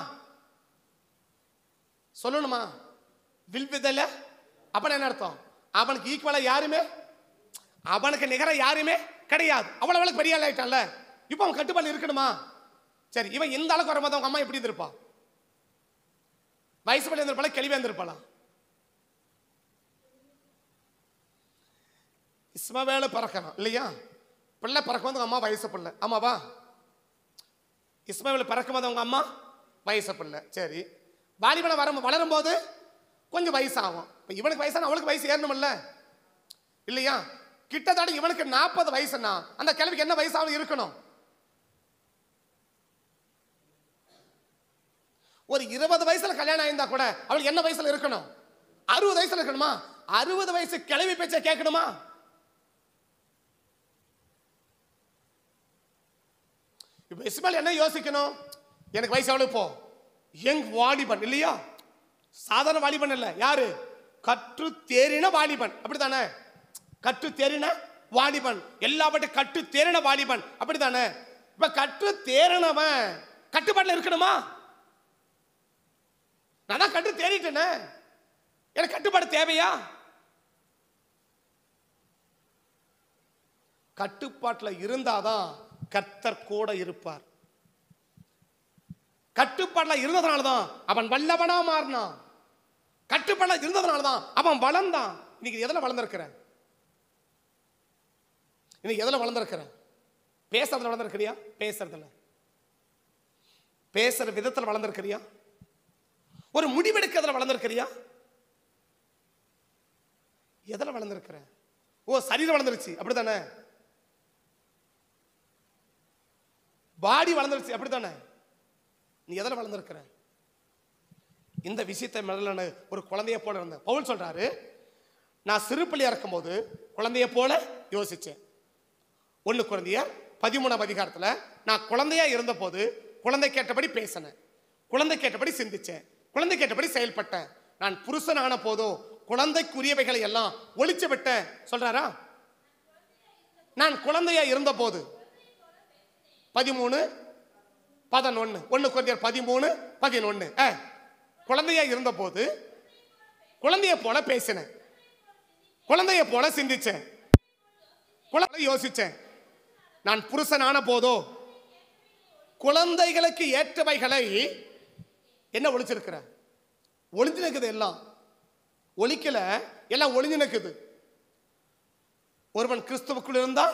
சொல்லணுமா வில்விதல அப்ப என்ன அர்த்தம் அவனுக்கு ஈக்குவலா யாருமே அவனுக்கு நிகர யாருமே கிடையாது அவ்வளவு அவளுக்கு பெரிய ஆள் ஆயிட்டான்ல இப்போ அவன் கட்டுப்பாடு இருக்கணுமா சரி இவன் இந்த அளவுக்கு வரும்போது அவங்க அம்மா எப்படி இருந்திருப்பா வயசு பள்ளி இருந்திருப்பாளா கேள்வி இருந்திருப்பாளா இஸ்மவேல பறக்கணும் இல்லையா பிள்ளை பறக்கும் போது அம்மா வயசு பிள்ளை ஆமாவா இஸ்மவேல பறக்கும் போது அவங்க அம்மா வயசு பிள்ளை சரி வாலிபனை வரும் வளரும் போது கொஞ்சம் வயசாகும் இப்போ இவனுக்கு வயசான அவளுக்கு வயசு ஏறணும்ல இல்லையா கிட்டத்தட்ட இவனுக்கு நாற்பது வயசுனா அந்த கிழவிக்கு என்ன வயசாக இருக்கணும் ஒரு இருபது வயசுல கல்யாணம் ஆயிருந்தா கூட அவளுக்கு என்ன வயசுல இருக்கணும் அறுபது வயசுல இருக்கணுமா அறுபது வயசு கிழவி பேச்ச கேட்கணுமா இப்ப இஸ்மாயில் என்ன யோசிக்கணும் எனக்கு வயசு எவ்வளவு இப்போ யங் வாலிபன் இல்லையா சாதாரண வாலிபன் இல்ல யாரு கற்று தேறின வாலிபன் அப்படித்தானே கற்று தேறின வாலிபன் எல்லாவற்றையும் கற்று தேறின வாலிபன் அப்படித்தானே இப்ப கற்று தேறினவன் கட்டுப்பாட்டில் இருக்கணுமா நான் தான் கற்று தேறிட்டேனே எனக்கு கட்டுப்பாடு தேவையா கட்டுப்பாட்டில் இருந்தாதான் கர்த்தர் கூட இருப்பார் கட்டுப்பாடுல இருந்ததுனால தான் அவன் வல்லவனா மாறினான் கட்டுப்பாடுல இருந்ததுனால தான் அவன் வளர்ந்தான் இன்னைக்கு எதுல வளர்ந்திருக்கிற இன்னைக்கு எதுல வளர்ந்திருக்கிற பேசுறதுல வளர்ந்திருக்கிறியா பேசுறதுல பேசுற விதத்துல வளர்ந்திருக்கிறியா ஒரு முடிவெடுக்கிறதுல வளர்ந்திருக்கிறியா எதுல வளர்ந்திருக்கிற ஓ சரீரம் வளர்ந்துருச்சு அப்படித்தானே பாடி வளர்ந்துருச்சு அப்படித்தானே நீ எதில் வளர்ந்துருக்கிற இந்த விஷயத்தை முதல்ல நான் ஒரு குழந்தைய போல இருந்தேன் பவுல் சொல்றாரு நான் சிறு பிள்ளையா இருக்கும்போது குழந்தைய போல யோசிச்சேன் ஒன்று குழந்தையர் பதிமூணாம் அதிகாரத்தில் நான் குழந்தையா இருந்தபோது குழந்தை கேட்டபடி பேசினேன் குழந்தை கேட்டபடி சிந்திச்சேன் குழந்தை கேட்டபடி செயல்பட்டேன் நான் புருஷன் ஆன போதோ குழந்தைக்குரியவைகளை எல்லாம் ஒளிச்சு விட்டேன் சொல்றாரா நான் குழந்தையா இருந்தபோது பதிமூணு பதினொன்னு ஒன்று குழந்தையர் பதிமூணு பதினொன்னு குழந்தையா இருந்தபோது குழந்தைய போல பேசினேன் குழந்தைய போல சிந்திச்சேன் குழந்தை யோசிச்சேன் நான் புருஷனான போதோ குழந்தைகளுக்கு ஏற்றவைகளை என்ன ஒளிச்சிருக்கிற ஒளிஞ்சு நிற்குது எல்லாம் ஒளிக்கல எல்லாம் ஒளிஞ்சு நிற்குது ஒருவன் கிறிஸ்துவுக்குள் இருந்தால்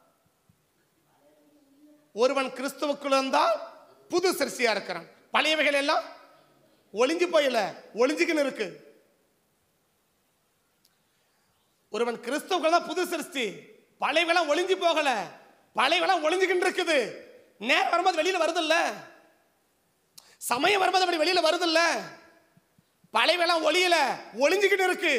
ஒருவன் கிறிஸ்துவுக்குள் இருந்தால் புது சிருஷ்டியா இருக்கிறான் பழையவைகள் எல்லாம் ஒளிஞ்சு போயில ஒளிஞ்சுக்கின்னு இருக்கு ஒருவன் கிறிஸ்துவுக்குள் தான் புது சிருஷ்டி பழையவெல்லாம் ஒளிஞ்சு போகல பழையவெல்லாம் ஒளிஞ்சுக்கிட்டு இருக்குது நேரம் வரும்போது வெளியில வருது இல்ல சமயம் வரும்போது அப்படி வெளியில வருது இல்ல பழையவெல்லாம் ஒளியல ஒளிஞ்சுக்கிட்டு இருக்கு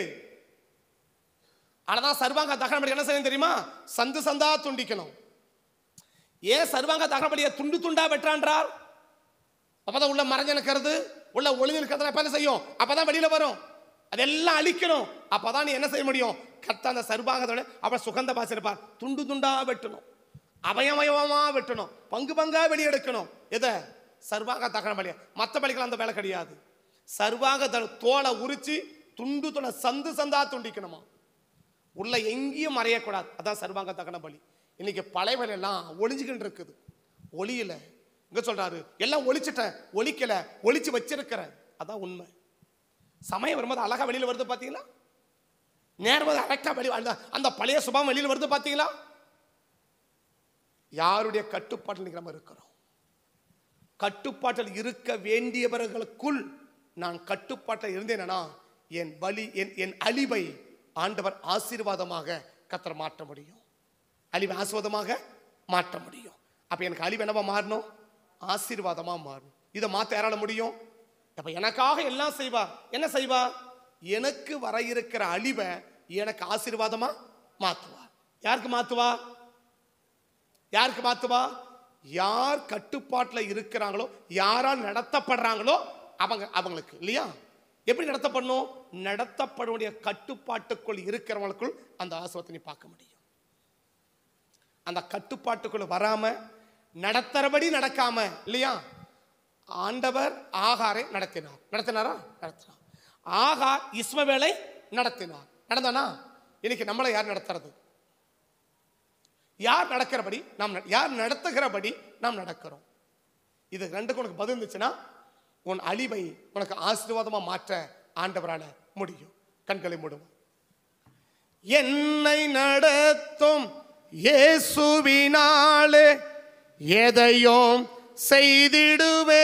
ஆனதான் சர்வாங்க தகனம் என்ன செய்யணும் தெரியுமா சந்து சந்தா துண்டிக்கணும் ஏன் சர்வாங்க தகனபடியை துண்டு துண்டா வெட்டான்றார் அப்பதான் உள்ள மறைஞ்சு நிற்கிறது உள்ள ஒளிஞ்சு நிற்கிறது எப்ப என்ன செய்யும் அப்பதான் வெளியில வரும் அதெல்லாம் அழிக்கணும் அப்பதான் நீ என்ன செய்ய முடியும் கத்த அந்த சர்வாகத்தோட அவன் சுகந்த பாசிருப்பார் துண்டு துண்டா வெட்டணும் அவயவயவமா வெட்டணும் பங்கு பங்கா வெளியெடுக்கணும் எதை சர்வாக தகன பலியா மற்ற பலிகள் அந்த வேலை கிடையாது சர்வாக த- தோலை உரிச்சு துண்டு துணை சந்து சந்தா துண்டிக்கணுமா உள்ள எங்கேயும் மறையக்கூடாது அதான் சர்வாங்க தகன பலி இன்னைக்கு பழையவன் எல்லாம் ஒளிஞ்சுக்கிட்டு இருக்குது ஒளியல இங்க சொல்றாரு எல்லாம் ஒளிச்சிட்டேன் ஒளிக்கல ஒளிச்சு வச்சிருக்கிறேன் அதான் உண்மை சமயம் வரும்போது அழகா வெளியில வருது பாத்தீங்களா நேரம் வந்து அழகா வெளியே அந்த அந்த பழைய சுபாவம் வெளியில வருது பாத்தீங்களா யாருடைய கட்டுப்பாட்டில் இன்னைக்கு நம்ம இருக்கிறோம் கட்டுப்பாட்டில் இருக்க வேண்டியவர்களுக்குள் நான் கட்டுப்பாட்டில் இருந்தேனா என் பலி என் என் அழிவை ஆண்டவர் ஆசீர்வாதமாக கத்தர் மாற்ற முடியும் அழிவை ஆசீர்வாதமாக மாற்ற முடியும் அப்ப எனக்கு அழிவு என்னவா மாறணும் ஆசீர்வாதமா மாறணும் இதை மாத்த யாரால முடியும் அப்ப எனக்காக எல்லாம் செய்வா என்ன செய்வா எனக்கு வர இருக்கிற அழிவை எனக்கு ஆசீர்வாதமா மாத்துவா யாருக்கு மாத்துவா யாருக்கு மாத்துவா யார் கட்டுப்பாட்டில் இருக்கிறாங்களோ யாரால் நடத்தப்படுறாங்களோ அவங்க அவங்களுக்கு இல்லையா எப்படி நடத்தப்படணும் நடத்தப்படக்கூடிய கட்டுப்பாட்டுக்குள் இருக்கிறவங்களுக்குள் அந்த ஆசிரத்தை நீ பார்க்க முடியும் அந்த கட்டுப்பாட்டுக்குள்ள வராம நடத்துறபடி நடக்காம இல்லையா ஆண்டவர் ஆகாரை நடத்தினார் நடத்தினாரா நடத்தினார் ஆகார் இஸ்மவேலை நடத்தினார் நடந்தானா இன்னைக்கு நம்மளை யார் நடத்துறது யார் நடக்கிறபடி நாம் நட- யார் நடத்துகிறபடி நாம் நடக்கிறோம் இது ரெண்டுக்கு உனக்கு பதில் இருந்துச்சுன்னா உன் அழிவை உனக்கு ஆசீர்வாதமா மாற்ற ஆண்டவரால முடியும் கண்களை மூடுவோம் என்னை நடத்தும் இயேசுவினாலே எதையும் செய்திடுவே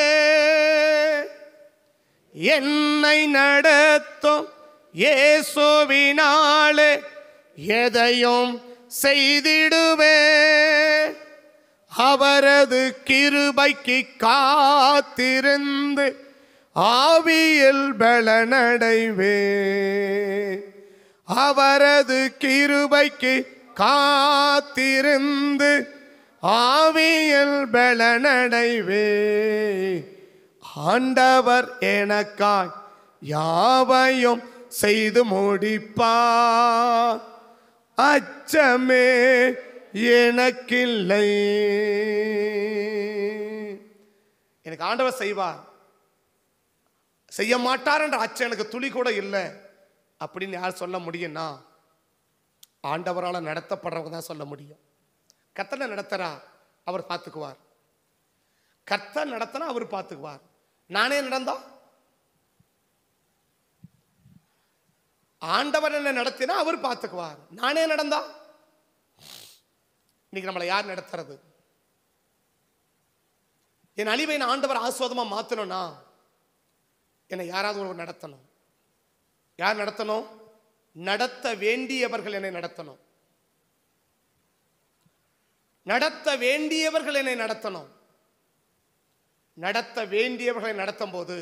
என்னை நடத்தும் இயேசுவினாலே எதையும் செய்திடுவே அவரது கிருபைக்கு காத்திருந்து ஆவியில் பலனடைவே அவரது கிருபைக்கு காத்திருந்து ஆவியில் பலனடைவே ஆண்டவர் எனக்காய் யாவையும் செய்து முடிப்பார் அச்சமே எனக்கில்லை எனக்கு ஆண்டவர் செய்வார் செய்ய மாட்டார் என்ற அச்சம் எனக்கு துளி கூட இல்லை அப்படின்னு யார் சொல்ல முடியும்னா ஆண்டவரால் நடத்தப்படுறவங்க தான் சொல்ல முடியும் கத்தனை நடத்துறா அவர் பார்த்துக்குவார் கர்த்தர் நடத்தினா அவர் பார்த்துக்குவார் நானே நடந்தா ஆண்டவர் என்ன நடத்தினா அவர் பார்த்துக்குவார் நானே நடந்தா இன்னைக்கு நம்மளை யார் நடத்துறது என் அழிவை நான் ஆண்டவர் ஆஸ்வாதமா மாத்தணும்னா என்னை யாராவது ஒருவர் நடத்தணும் யார் நடத்தணும் நடத்த வேண்டியவர்கள் என்னை நடத்தணும் நடத்த வேண்டியவர்கள் என்னை நடத்தணும் நடத்த வேண்டியவர்களை நடத்தும் போது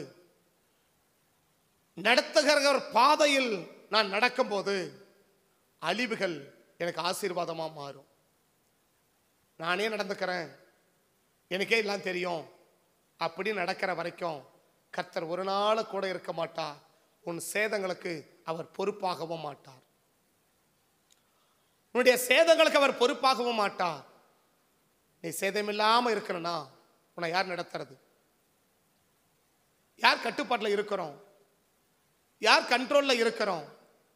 நடத்துகிறவர் பாதையில் நான் நடக்கும்போது அழிவுகள் எனக்கு ஆசீர்வாதமா மாறும் நானே நடந்துக்கிறேன் எனக்கே எல்லாம் தெரியும் அப்படி நடக்கிற வரைக்கும் கர்த்தர் ஒரு நாள் கூட இருக்க மாட்டார் உன் சேதங்களுக்கு அவர் பொறுப்பாகவும் மாட்டார் உன்னுடைய சேதங்களுக்கு அவர் பொறுப்பாகவும் மாட்டார் நீ சேதமில்லாம இருக்கணும்னா உன்னை யார் நடத்துறது யார் கட்டுப்பாட்டில் இருக்கிறோம் யார் கண்ட்ரோல்ல இருக்கிறோம்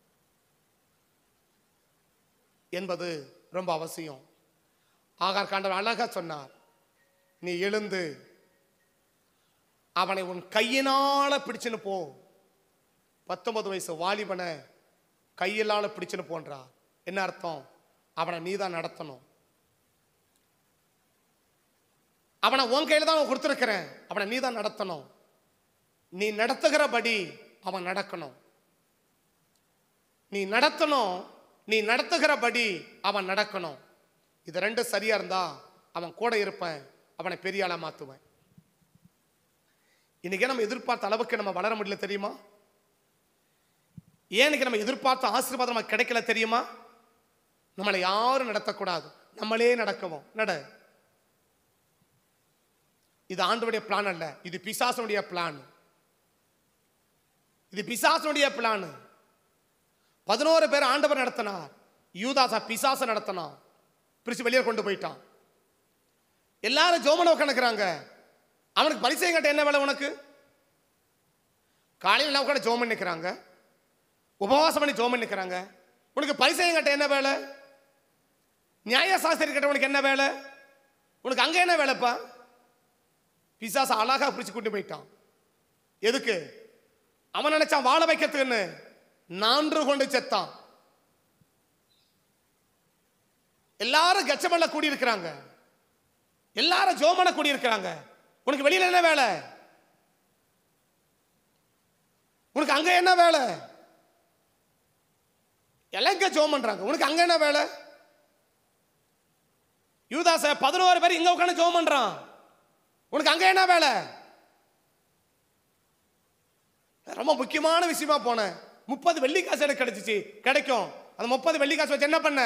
என்பது ரொம்ப அவசியம் ஆகார் காண்டவர் அழகா சொன்னார் நீ எழுந்து அவனை உன் கையினால பிடிச்சுன்னு போ பத்தொன்பது வயசு வாலிபனை கையிலால பிடிச்சுன்னு போன்றார் என்ன அர்த்தம் அவனை நீ தான் நடத்தணும் அவனை உன் கையில தான் கொடுத்துருக்கிறேன் அவனை நீ தான் நடத்தணும் நீ நடத்துகிறபடி அவன் நடக்கணும் நீ நடத்தணும் நீ நடத்துகிறபடி அவன் நடக்கணும் இது ரெண்டு சரியா இருந்தா அவன் கூட இருப்பேன் அவனை பெரிய ஆளா மாத்துவேன் இன்னைக்கு நம்ம எதிர்பார்த்த அளவுக்கு நம்ம வளர முடியல தெரியுமா ஏன் இன்னைக்கு நம்ம எதிர்பார்த்த ஆசீர்வாதம் நமக்கு கிடைக்கல தெரியுமா நம்மளை யாரும் நடத்தக்கூடாது நம்மளே நடக்கவும் நட இது ஆண்டவருடைய பிளான் அல்ல இது பிசாசனுடைய பிளான் இது பிசாசனுடைய பிளான் பதினோரு பேர் ஆண்டவர் நடத்தினார் யூதாசா பிசாச நடத்தினான் பிரிச்சு வெளியே கொண்டு போயிட்டான் எல்லாரும் ஜோமனை கணக்குறாங்க அவனுக்கு பரிசயம் கட்ட என்ன வேலை உனக்கு காலையில் எல்லாம் உட்காந்து ஜோமன் நிற்கிறாங்க உபவாசம் பண்ணி ஜோமன் நிற்கிறாங்க உனக்கு பரிசயம் கட்ட என்ன வேலை நியாய சாஸ்திரி கட்ட உனக்கு என்ன வேலை உனக்கு அங்க என்ன வேலைப்பா பிசாச அழகா பிடிச்சு கொண்டு போயிட்டான் எதுக்கு அவன் நினைச்சான் வாழ வைக்கிறதுக்குன்னு நான்று கொண்டு செத்தான் எல்லாரும் கச்சமல்ல கூடி இருக்கிறாங்க எல்லாரும் ஜோமன கூடி இருக்கிறாங்க உனக்கு வெளியில என்ன வேலை உனக்கு அங்க என்ன வேலை எலங்க ஜோம் பண்றாங்க உனக்கு அங்க என்ன வேலை யூதாச பதினோரு பேர் இங்க உட்காந்து ஜோம் பண்றான் உனக்கு அங்க என்ன வேலை ரொம்ப முக்கியமான விஷயமா போனேன் முப்பது வெள்ளி காசு எனக்கு கிடைச்சிச்சு கிடைக்கும் அந்த முப்பது வெள்ளி காசு வச்சு என்ன பண்ண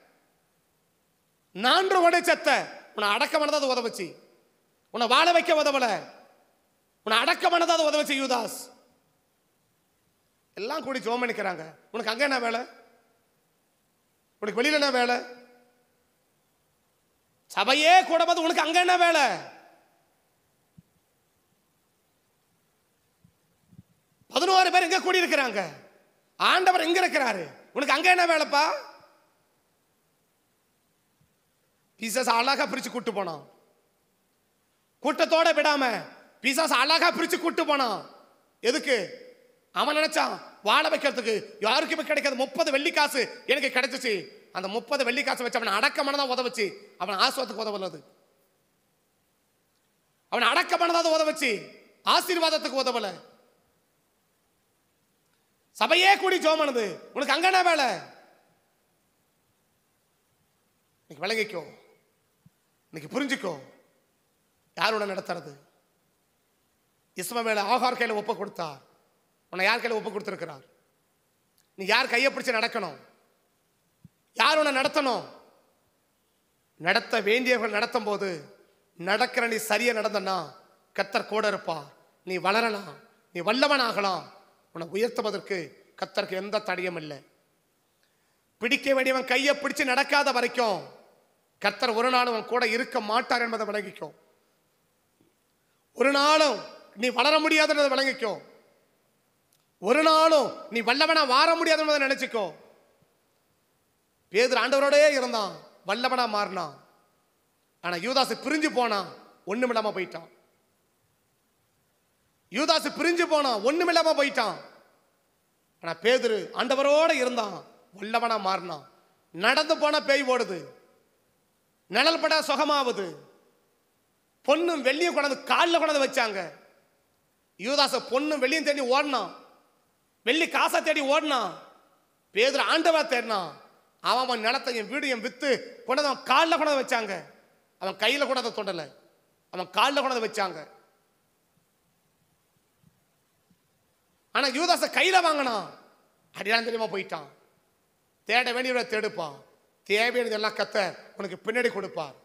நான்கு உடை செத்த உன்னை அடக்க மனதாது உதவச்சு உன்னை வாழ வைக்க உதவல உன்னை அடக்க மனதாது உதவச்சு யூதாஸ் எல்லாம் கூடி ஜோம் நிற்கிறாங்க உனக்கு அங்க என்ன வேலை உனக்கு வெளியில என்ன வேலை சபையே கூட பார்த்து உனக்கு அங்க என்ன வேலை பதினோரு பேர் எங்க கூடி இருக்கிறாங்க ஆண்டவர் எங்க இருக்கிறாரு உனக்கு அங்க என்ன வேலைப்பா பிசாஸ் அழகா பிரிச்சு கூட்டு போனான் கூட்டத்தோட விடாம பிசாஸ் அழகா பிரிச்சு கூட்டு போனான் எதுக்கு அவன் நினைச்சான் வாழ வைக்கிறதுக்கு யாருக்குமே கிடைக்காது முப்பது வெள்ளி காசு எனக்கு கிடைச்சிச்சு அந்த முப்பது வெள்ளி காசு வச்சு அவனை அடக்கமானதான் உதவச்சு அவன் ஆசுவத்துக்கு உதவலது அவன் அடக்கமானதாவது உதவச்சு ஆசீர்வாதத்துக்கு உதவல சபையே கூடி ஜோமனது உனக்கு அங்க என்ன வேலை இன்னைக்கு விளங்கிக்கோ இன்னைக்கு புரிஞ்சுக்கோ யாரோட நடத்துறது இஸ்மவேல ஆகார் கையில ஒப்பு கொடுத்தார் உன்னை யார் கையில ஒப்பு கொடுத்திருக்கிறார் நீ யார் கையை பிடிச்சு நடக்கணும் யார் உன்னை நடத்தணும் நடத்த வேண்டியவர்கள் நடத்தும் போது நடக்கிற நீ சரியா நடந்தனா கத்தர் கூட இருப்பா நீ வளரலாம் நீ வல்லவன் ஆகலாம் உன்னை உயர்த்துவதற்கு கத்தருக்கு எந்த தடையும் இல்லை பிடிக்க வேண்டியவன் கையை பிடிச்சு நடக்காத வரைக்கும் கர்த்தர் ஒரு நாளும் உன் கூட இருக்க மாட்டார் என்பதை விளங்கிக்கோ ஒரு நாளும் நீ வளர முடியாதுன்றதை விளங்கிக்கோ ஒரு நாளும் நீ வல்லவனா வார முடியாது என்பதை நினைச்சுக்கோ பேதர் ஆண்டவரோடே இருந்தான் வல்லவனா மாறினான் ஆனா யூதாசு பிரிஞ்சு போனான் ஒண்ணுமில்லாம போயிட்டான் யூதாசு பிரிஞ்சு போனான் ஒண்ணுமில்லாம போயிட்டான் ஆனா பேதுரு ஆண்டவரோட இருந்தான் வல்லவனா மாறினான் நடந்து போன பேய் ஓடுது நிழல் பட சுகமாவுது பொண்ணும் வெள்ளியும் கொண்டாந்து காலில் கொண்டாந்து வச்சாங்க யூதாச பொண்ணும் வெள்ளியும் தேடி ஓடினான் வெள்ளி காசை தேடி ஓடினான் பேதுரு ஆண்டவா தேடினான் அவன் அவன் நிலத்தை என் வீடு என் வித்து கொண்டாந்து அவன் காலில் கொண்டாந்து வச்சாங்க அவன் கையில் கொண்டாந்து தொண்டலை அவன் காலில் கொண்டாந்து வச்சாங்க ஆனா யூதாச கையில வாங்கினான் அடியான் தெரியுமா போயிட்டான் தேட வேண்டியவரை தேடுப்பான் தேவையானது எல்லாம் கத்த உனக்கு பின்னாடி கொடுப்பார்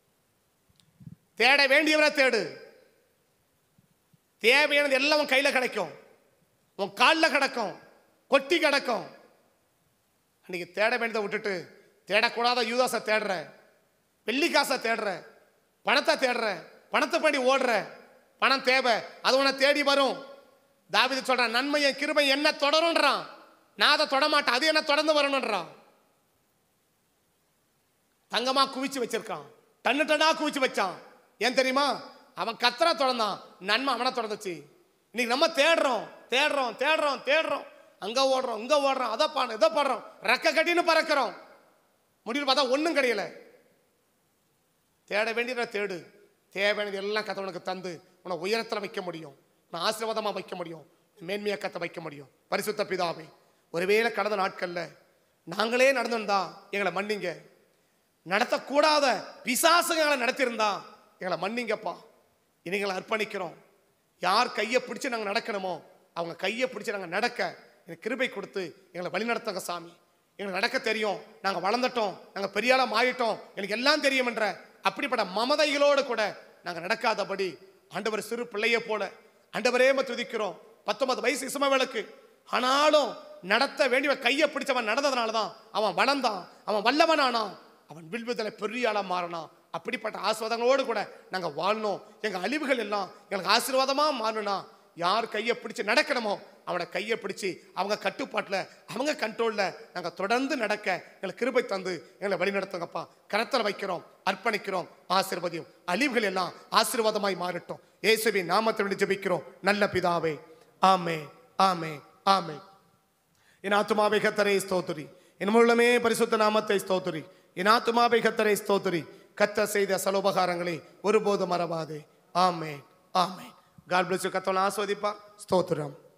தேட வேண்டியவரை தேடு தேவையானது எல்லாம் உன் கையில கிடைக்கும் உன் காலில் கிடக்கும் கொட்டி கிடக்கும் அன்னைக்கு தேட வேண்டியதை விட்டுட்டு தேடக்கூடாத யூதாசை தேடுற வெள்ளி காசை தேடுற பணத்தை தேடுற பணத்தை பண்ணி ஓடுற பணம் தேவை அது உன்னை தேடி வரும் தாவிது சொல்றான் நன்மையும் கிருபை என்ன தொடரும்ன்றான் நான் அதை தொட மாட்டேன் அது என்ன தொடர்ந்து வரணும்ன்றான் தங்கமா குவிச்சு வச்சிருக்கான் டன்னு டன்னா குவிச்சு வச்சான் ஏன் தெரியுமா அவன் கத்தரா தொடர்ந்தான் நன்மை அவனை தொடர்ந்துச்சு இன்னைக்கு நம்ம தேடுறோம் தேடுறோம் தேடுறோம் தேடுறோம் அங்க ஓடுறோம் இங்க ஓடுறோம் அதை பாடு இதை பாடுறோம் ரெக்க கட்டின்னு பறக்கிறோம் முடிவில் பார்த்தா ஒன்றும் கிடையல தேட வேண்டியதை தேடு தேவையானது எல்லாம் கத்த உனக்கு தந்து உன்னை உயரத்தில் வைக்க முடியும் உன்னை ஆசீர்வாதமாக வைக்க முடியும் மேன்மையாக கத்த வைக்க முடியும் பரிசுத்த பிதாவே ஒருவேளை கடந்த நாட்களில் நாங்களே நடந்திருந்தா எங்களை மன்னிங்க நடத்தக்கூடாத பிசாசுகளை நடத்தியிருந்தா எங்களை மன்னிங்கப்பா இனிங்களை அர்ப்பணிக்கிறோம் யார் கையை பிடிச்சு நாங்கள் நடக்கணுமோ அவங்க கையை பிடிச்சு நாங்கள் நடக்க எனக்கு கிருபை கொடுத்து எங்களை வழிநடத்துங்க சாமி எங்களுக்கு நடக்க தெரியும் நாங்கள் வளர்ந்துட்டோம் நாங்கள் பெரிய ஆளா மாறிட்டோம் எனக்கு எல்லாம் தெரியும் என்ற அப்படிப்பட்ட மமதைகளோடு கூட நாங்கள் நடக்காதபடி ஆண்டவர் சிறு பிள்ளையை போல ஆண்டவரே ம துதிக்கிறோம் பத்தொன்பது வயசு இசுமவேலுக்கு ஆனாலும் நடத்த வேண்டிய கையை பிடிச்சவன் நடந்ததுனால தான் அவன் வளர்ந்தான் அவன் வல்லவனானான் அவன் வில்விதலை பெரிய ஆளா மாறினான் அப்படிப்பட்ட ஆசீர்வாதங்களோடு கூட நாங்கள் வாழ்னோம் எங்கள் அழிவுகள் எல்லாம் எங்களுக்கு ஆசீர்வாதமாக மாறணும்னா யார் கையை பிடிச்சு நடக்கணுமோ அவனை கையை பிடிச்சு அவங்க கட்டுப்பாட்டில் அவங்க கண்ட்ரோலில் நாங்கள் தொடர்ந்து நடக்க எங்களுக்கு கிருபை தந்து எங்களை வழிநடத்துங்கப்பா கரத்தில் வைக்கிறோம் அர்ப்பணிக்கிறோம் ஆசீர்வதியும் அழிவுகள் எல்லாம் ஆசீர்வாதமாய் மாறட்டும் இயேசுவின் நாமத்தை வேண்டி ஜெபிக்கிறோம் நல்ல பிதாவே ஆமே ஆமே ஆமே என் ஆத்துமாவை கத்தரை ஸ்தோத்திரி என் முள்ளமே பரிசுத்த நாமத்தை ஸ்தோத்திரி என் ஆத்துமாவை கத்தரை ஸ்தோத்திரி கத்த செய்த சலோபகாரங்களை ஒருபோதும் மறவாதே ஆமே ஆமே காட் பிளஸ் கத்தவனை ஆஸ்வதிப்பா ஸ்தோத்திரம்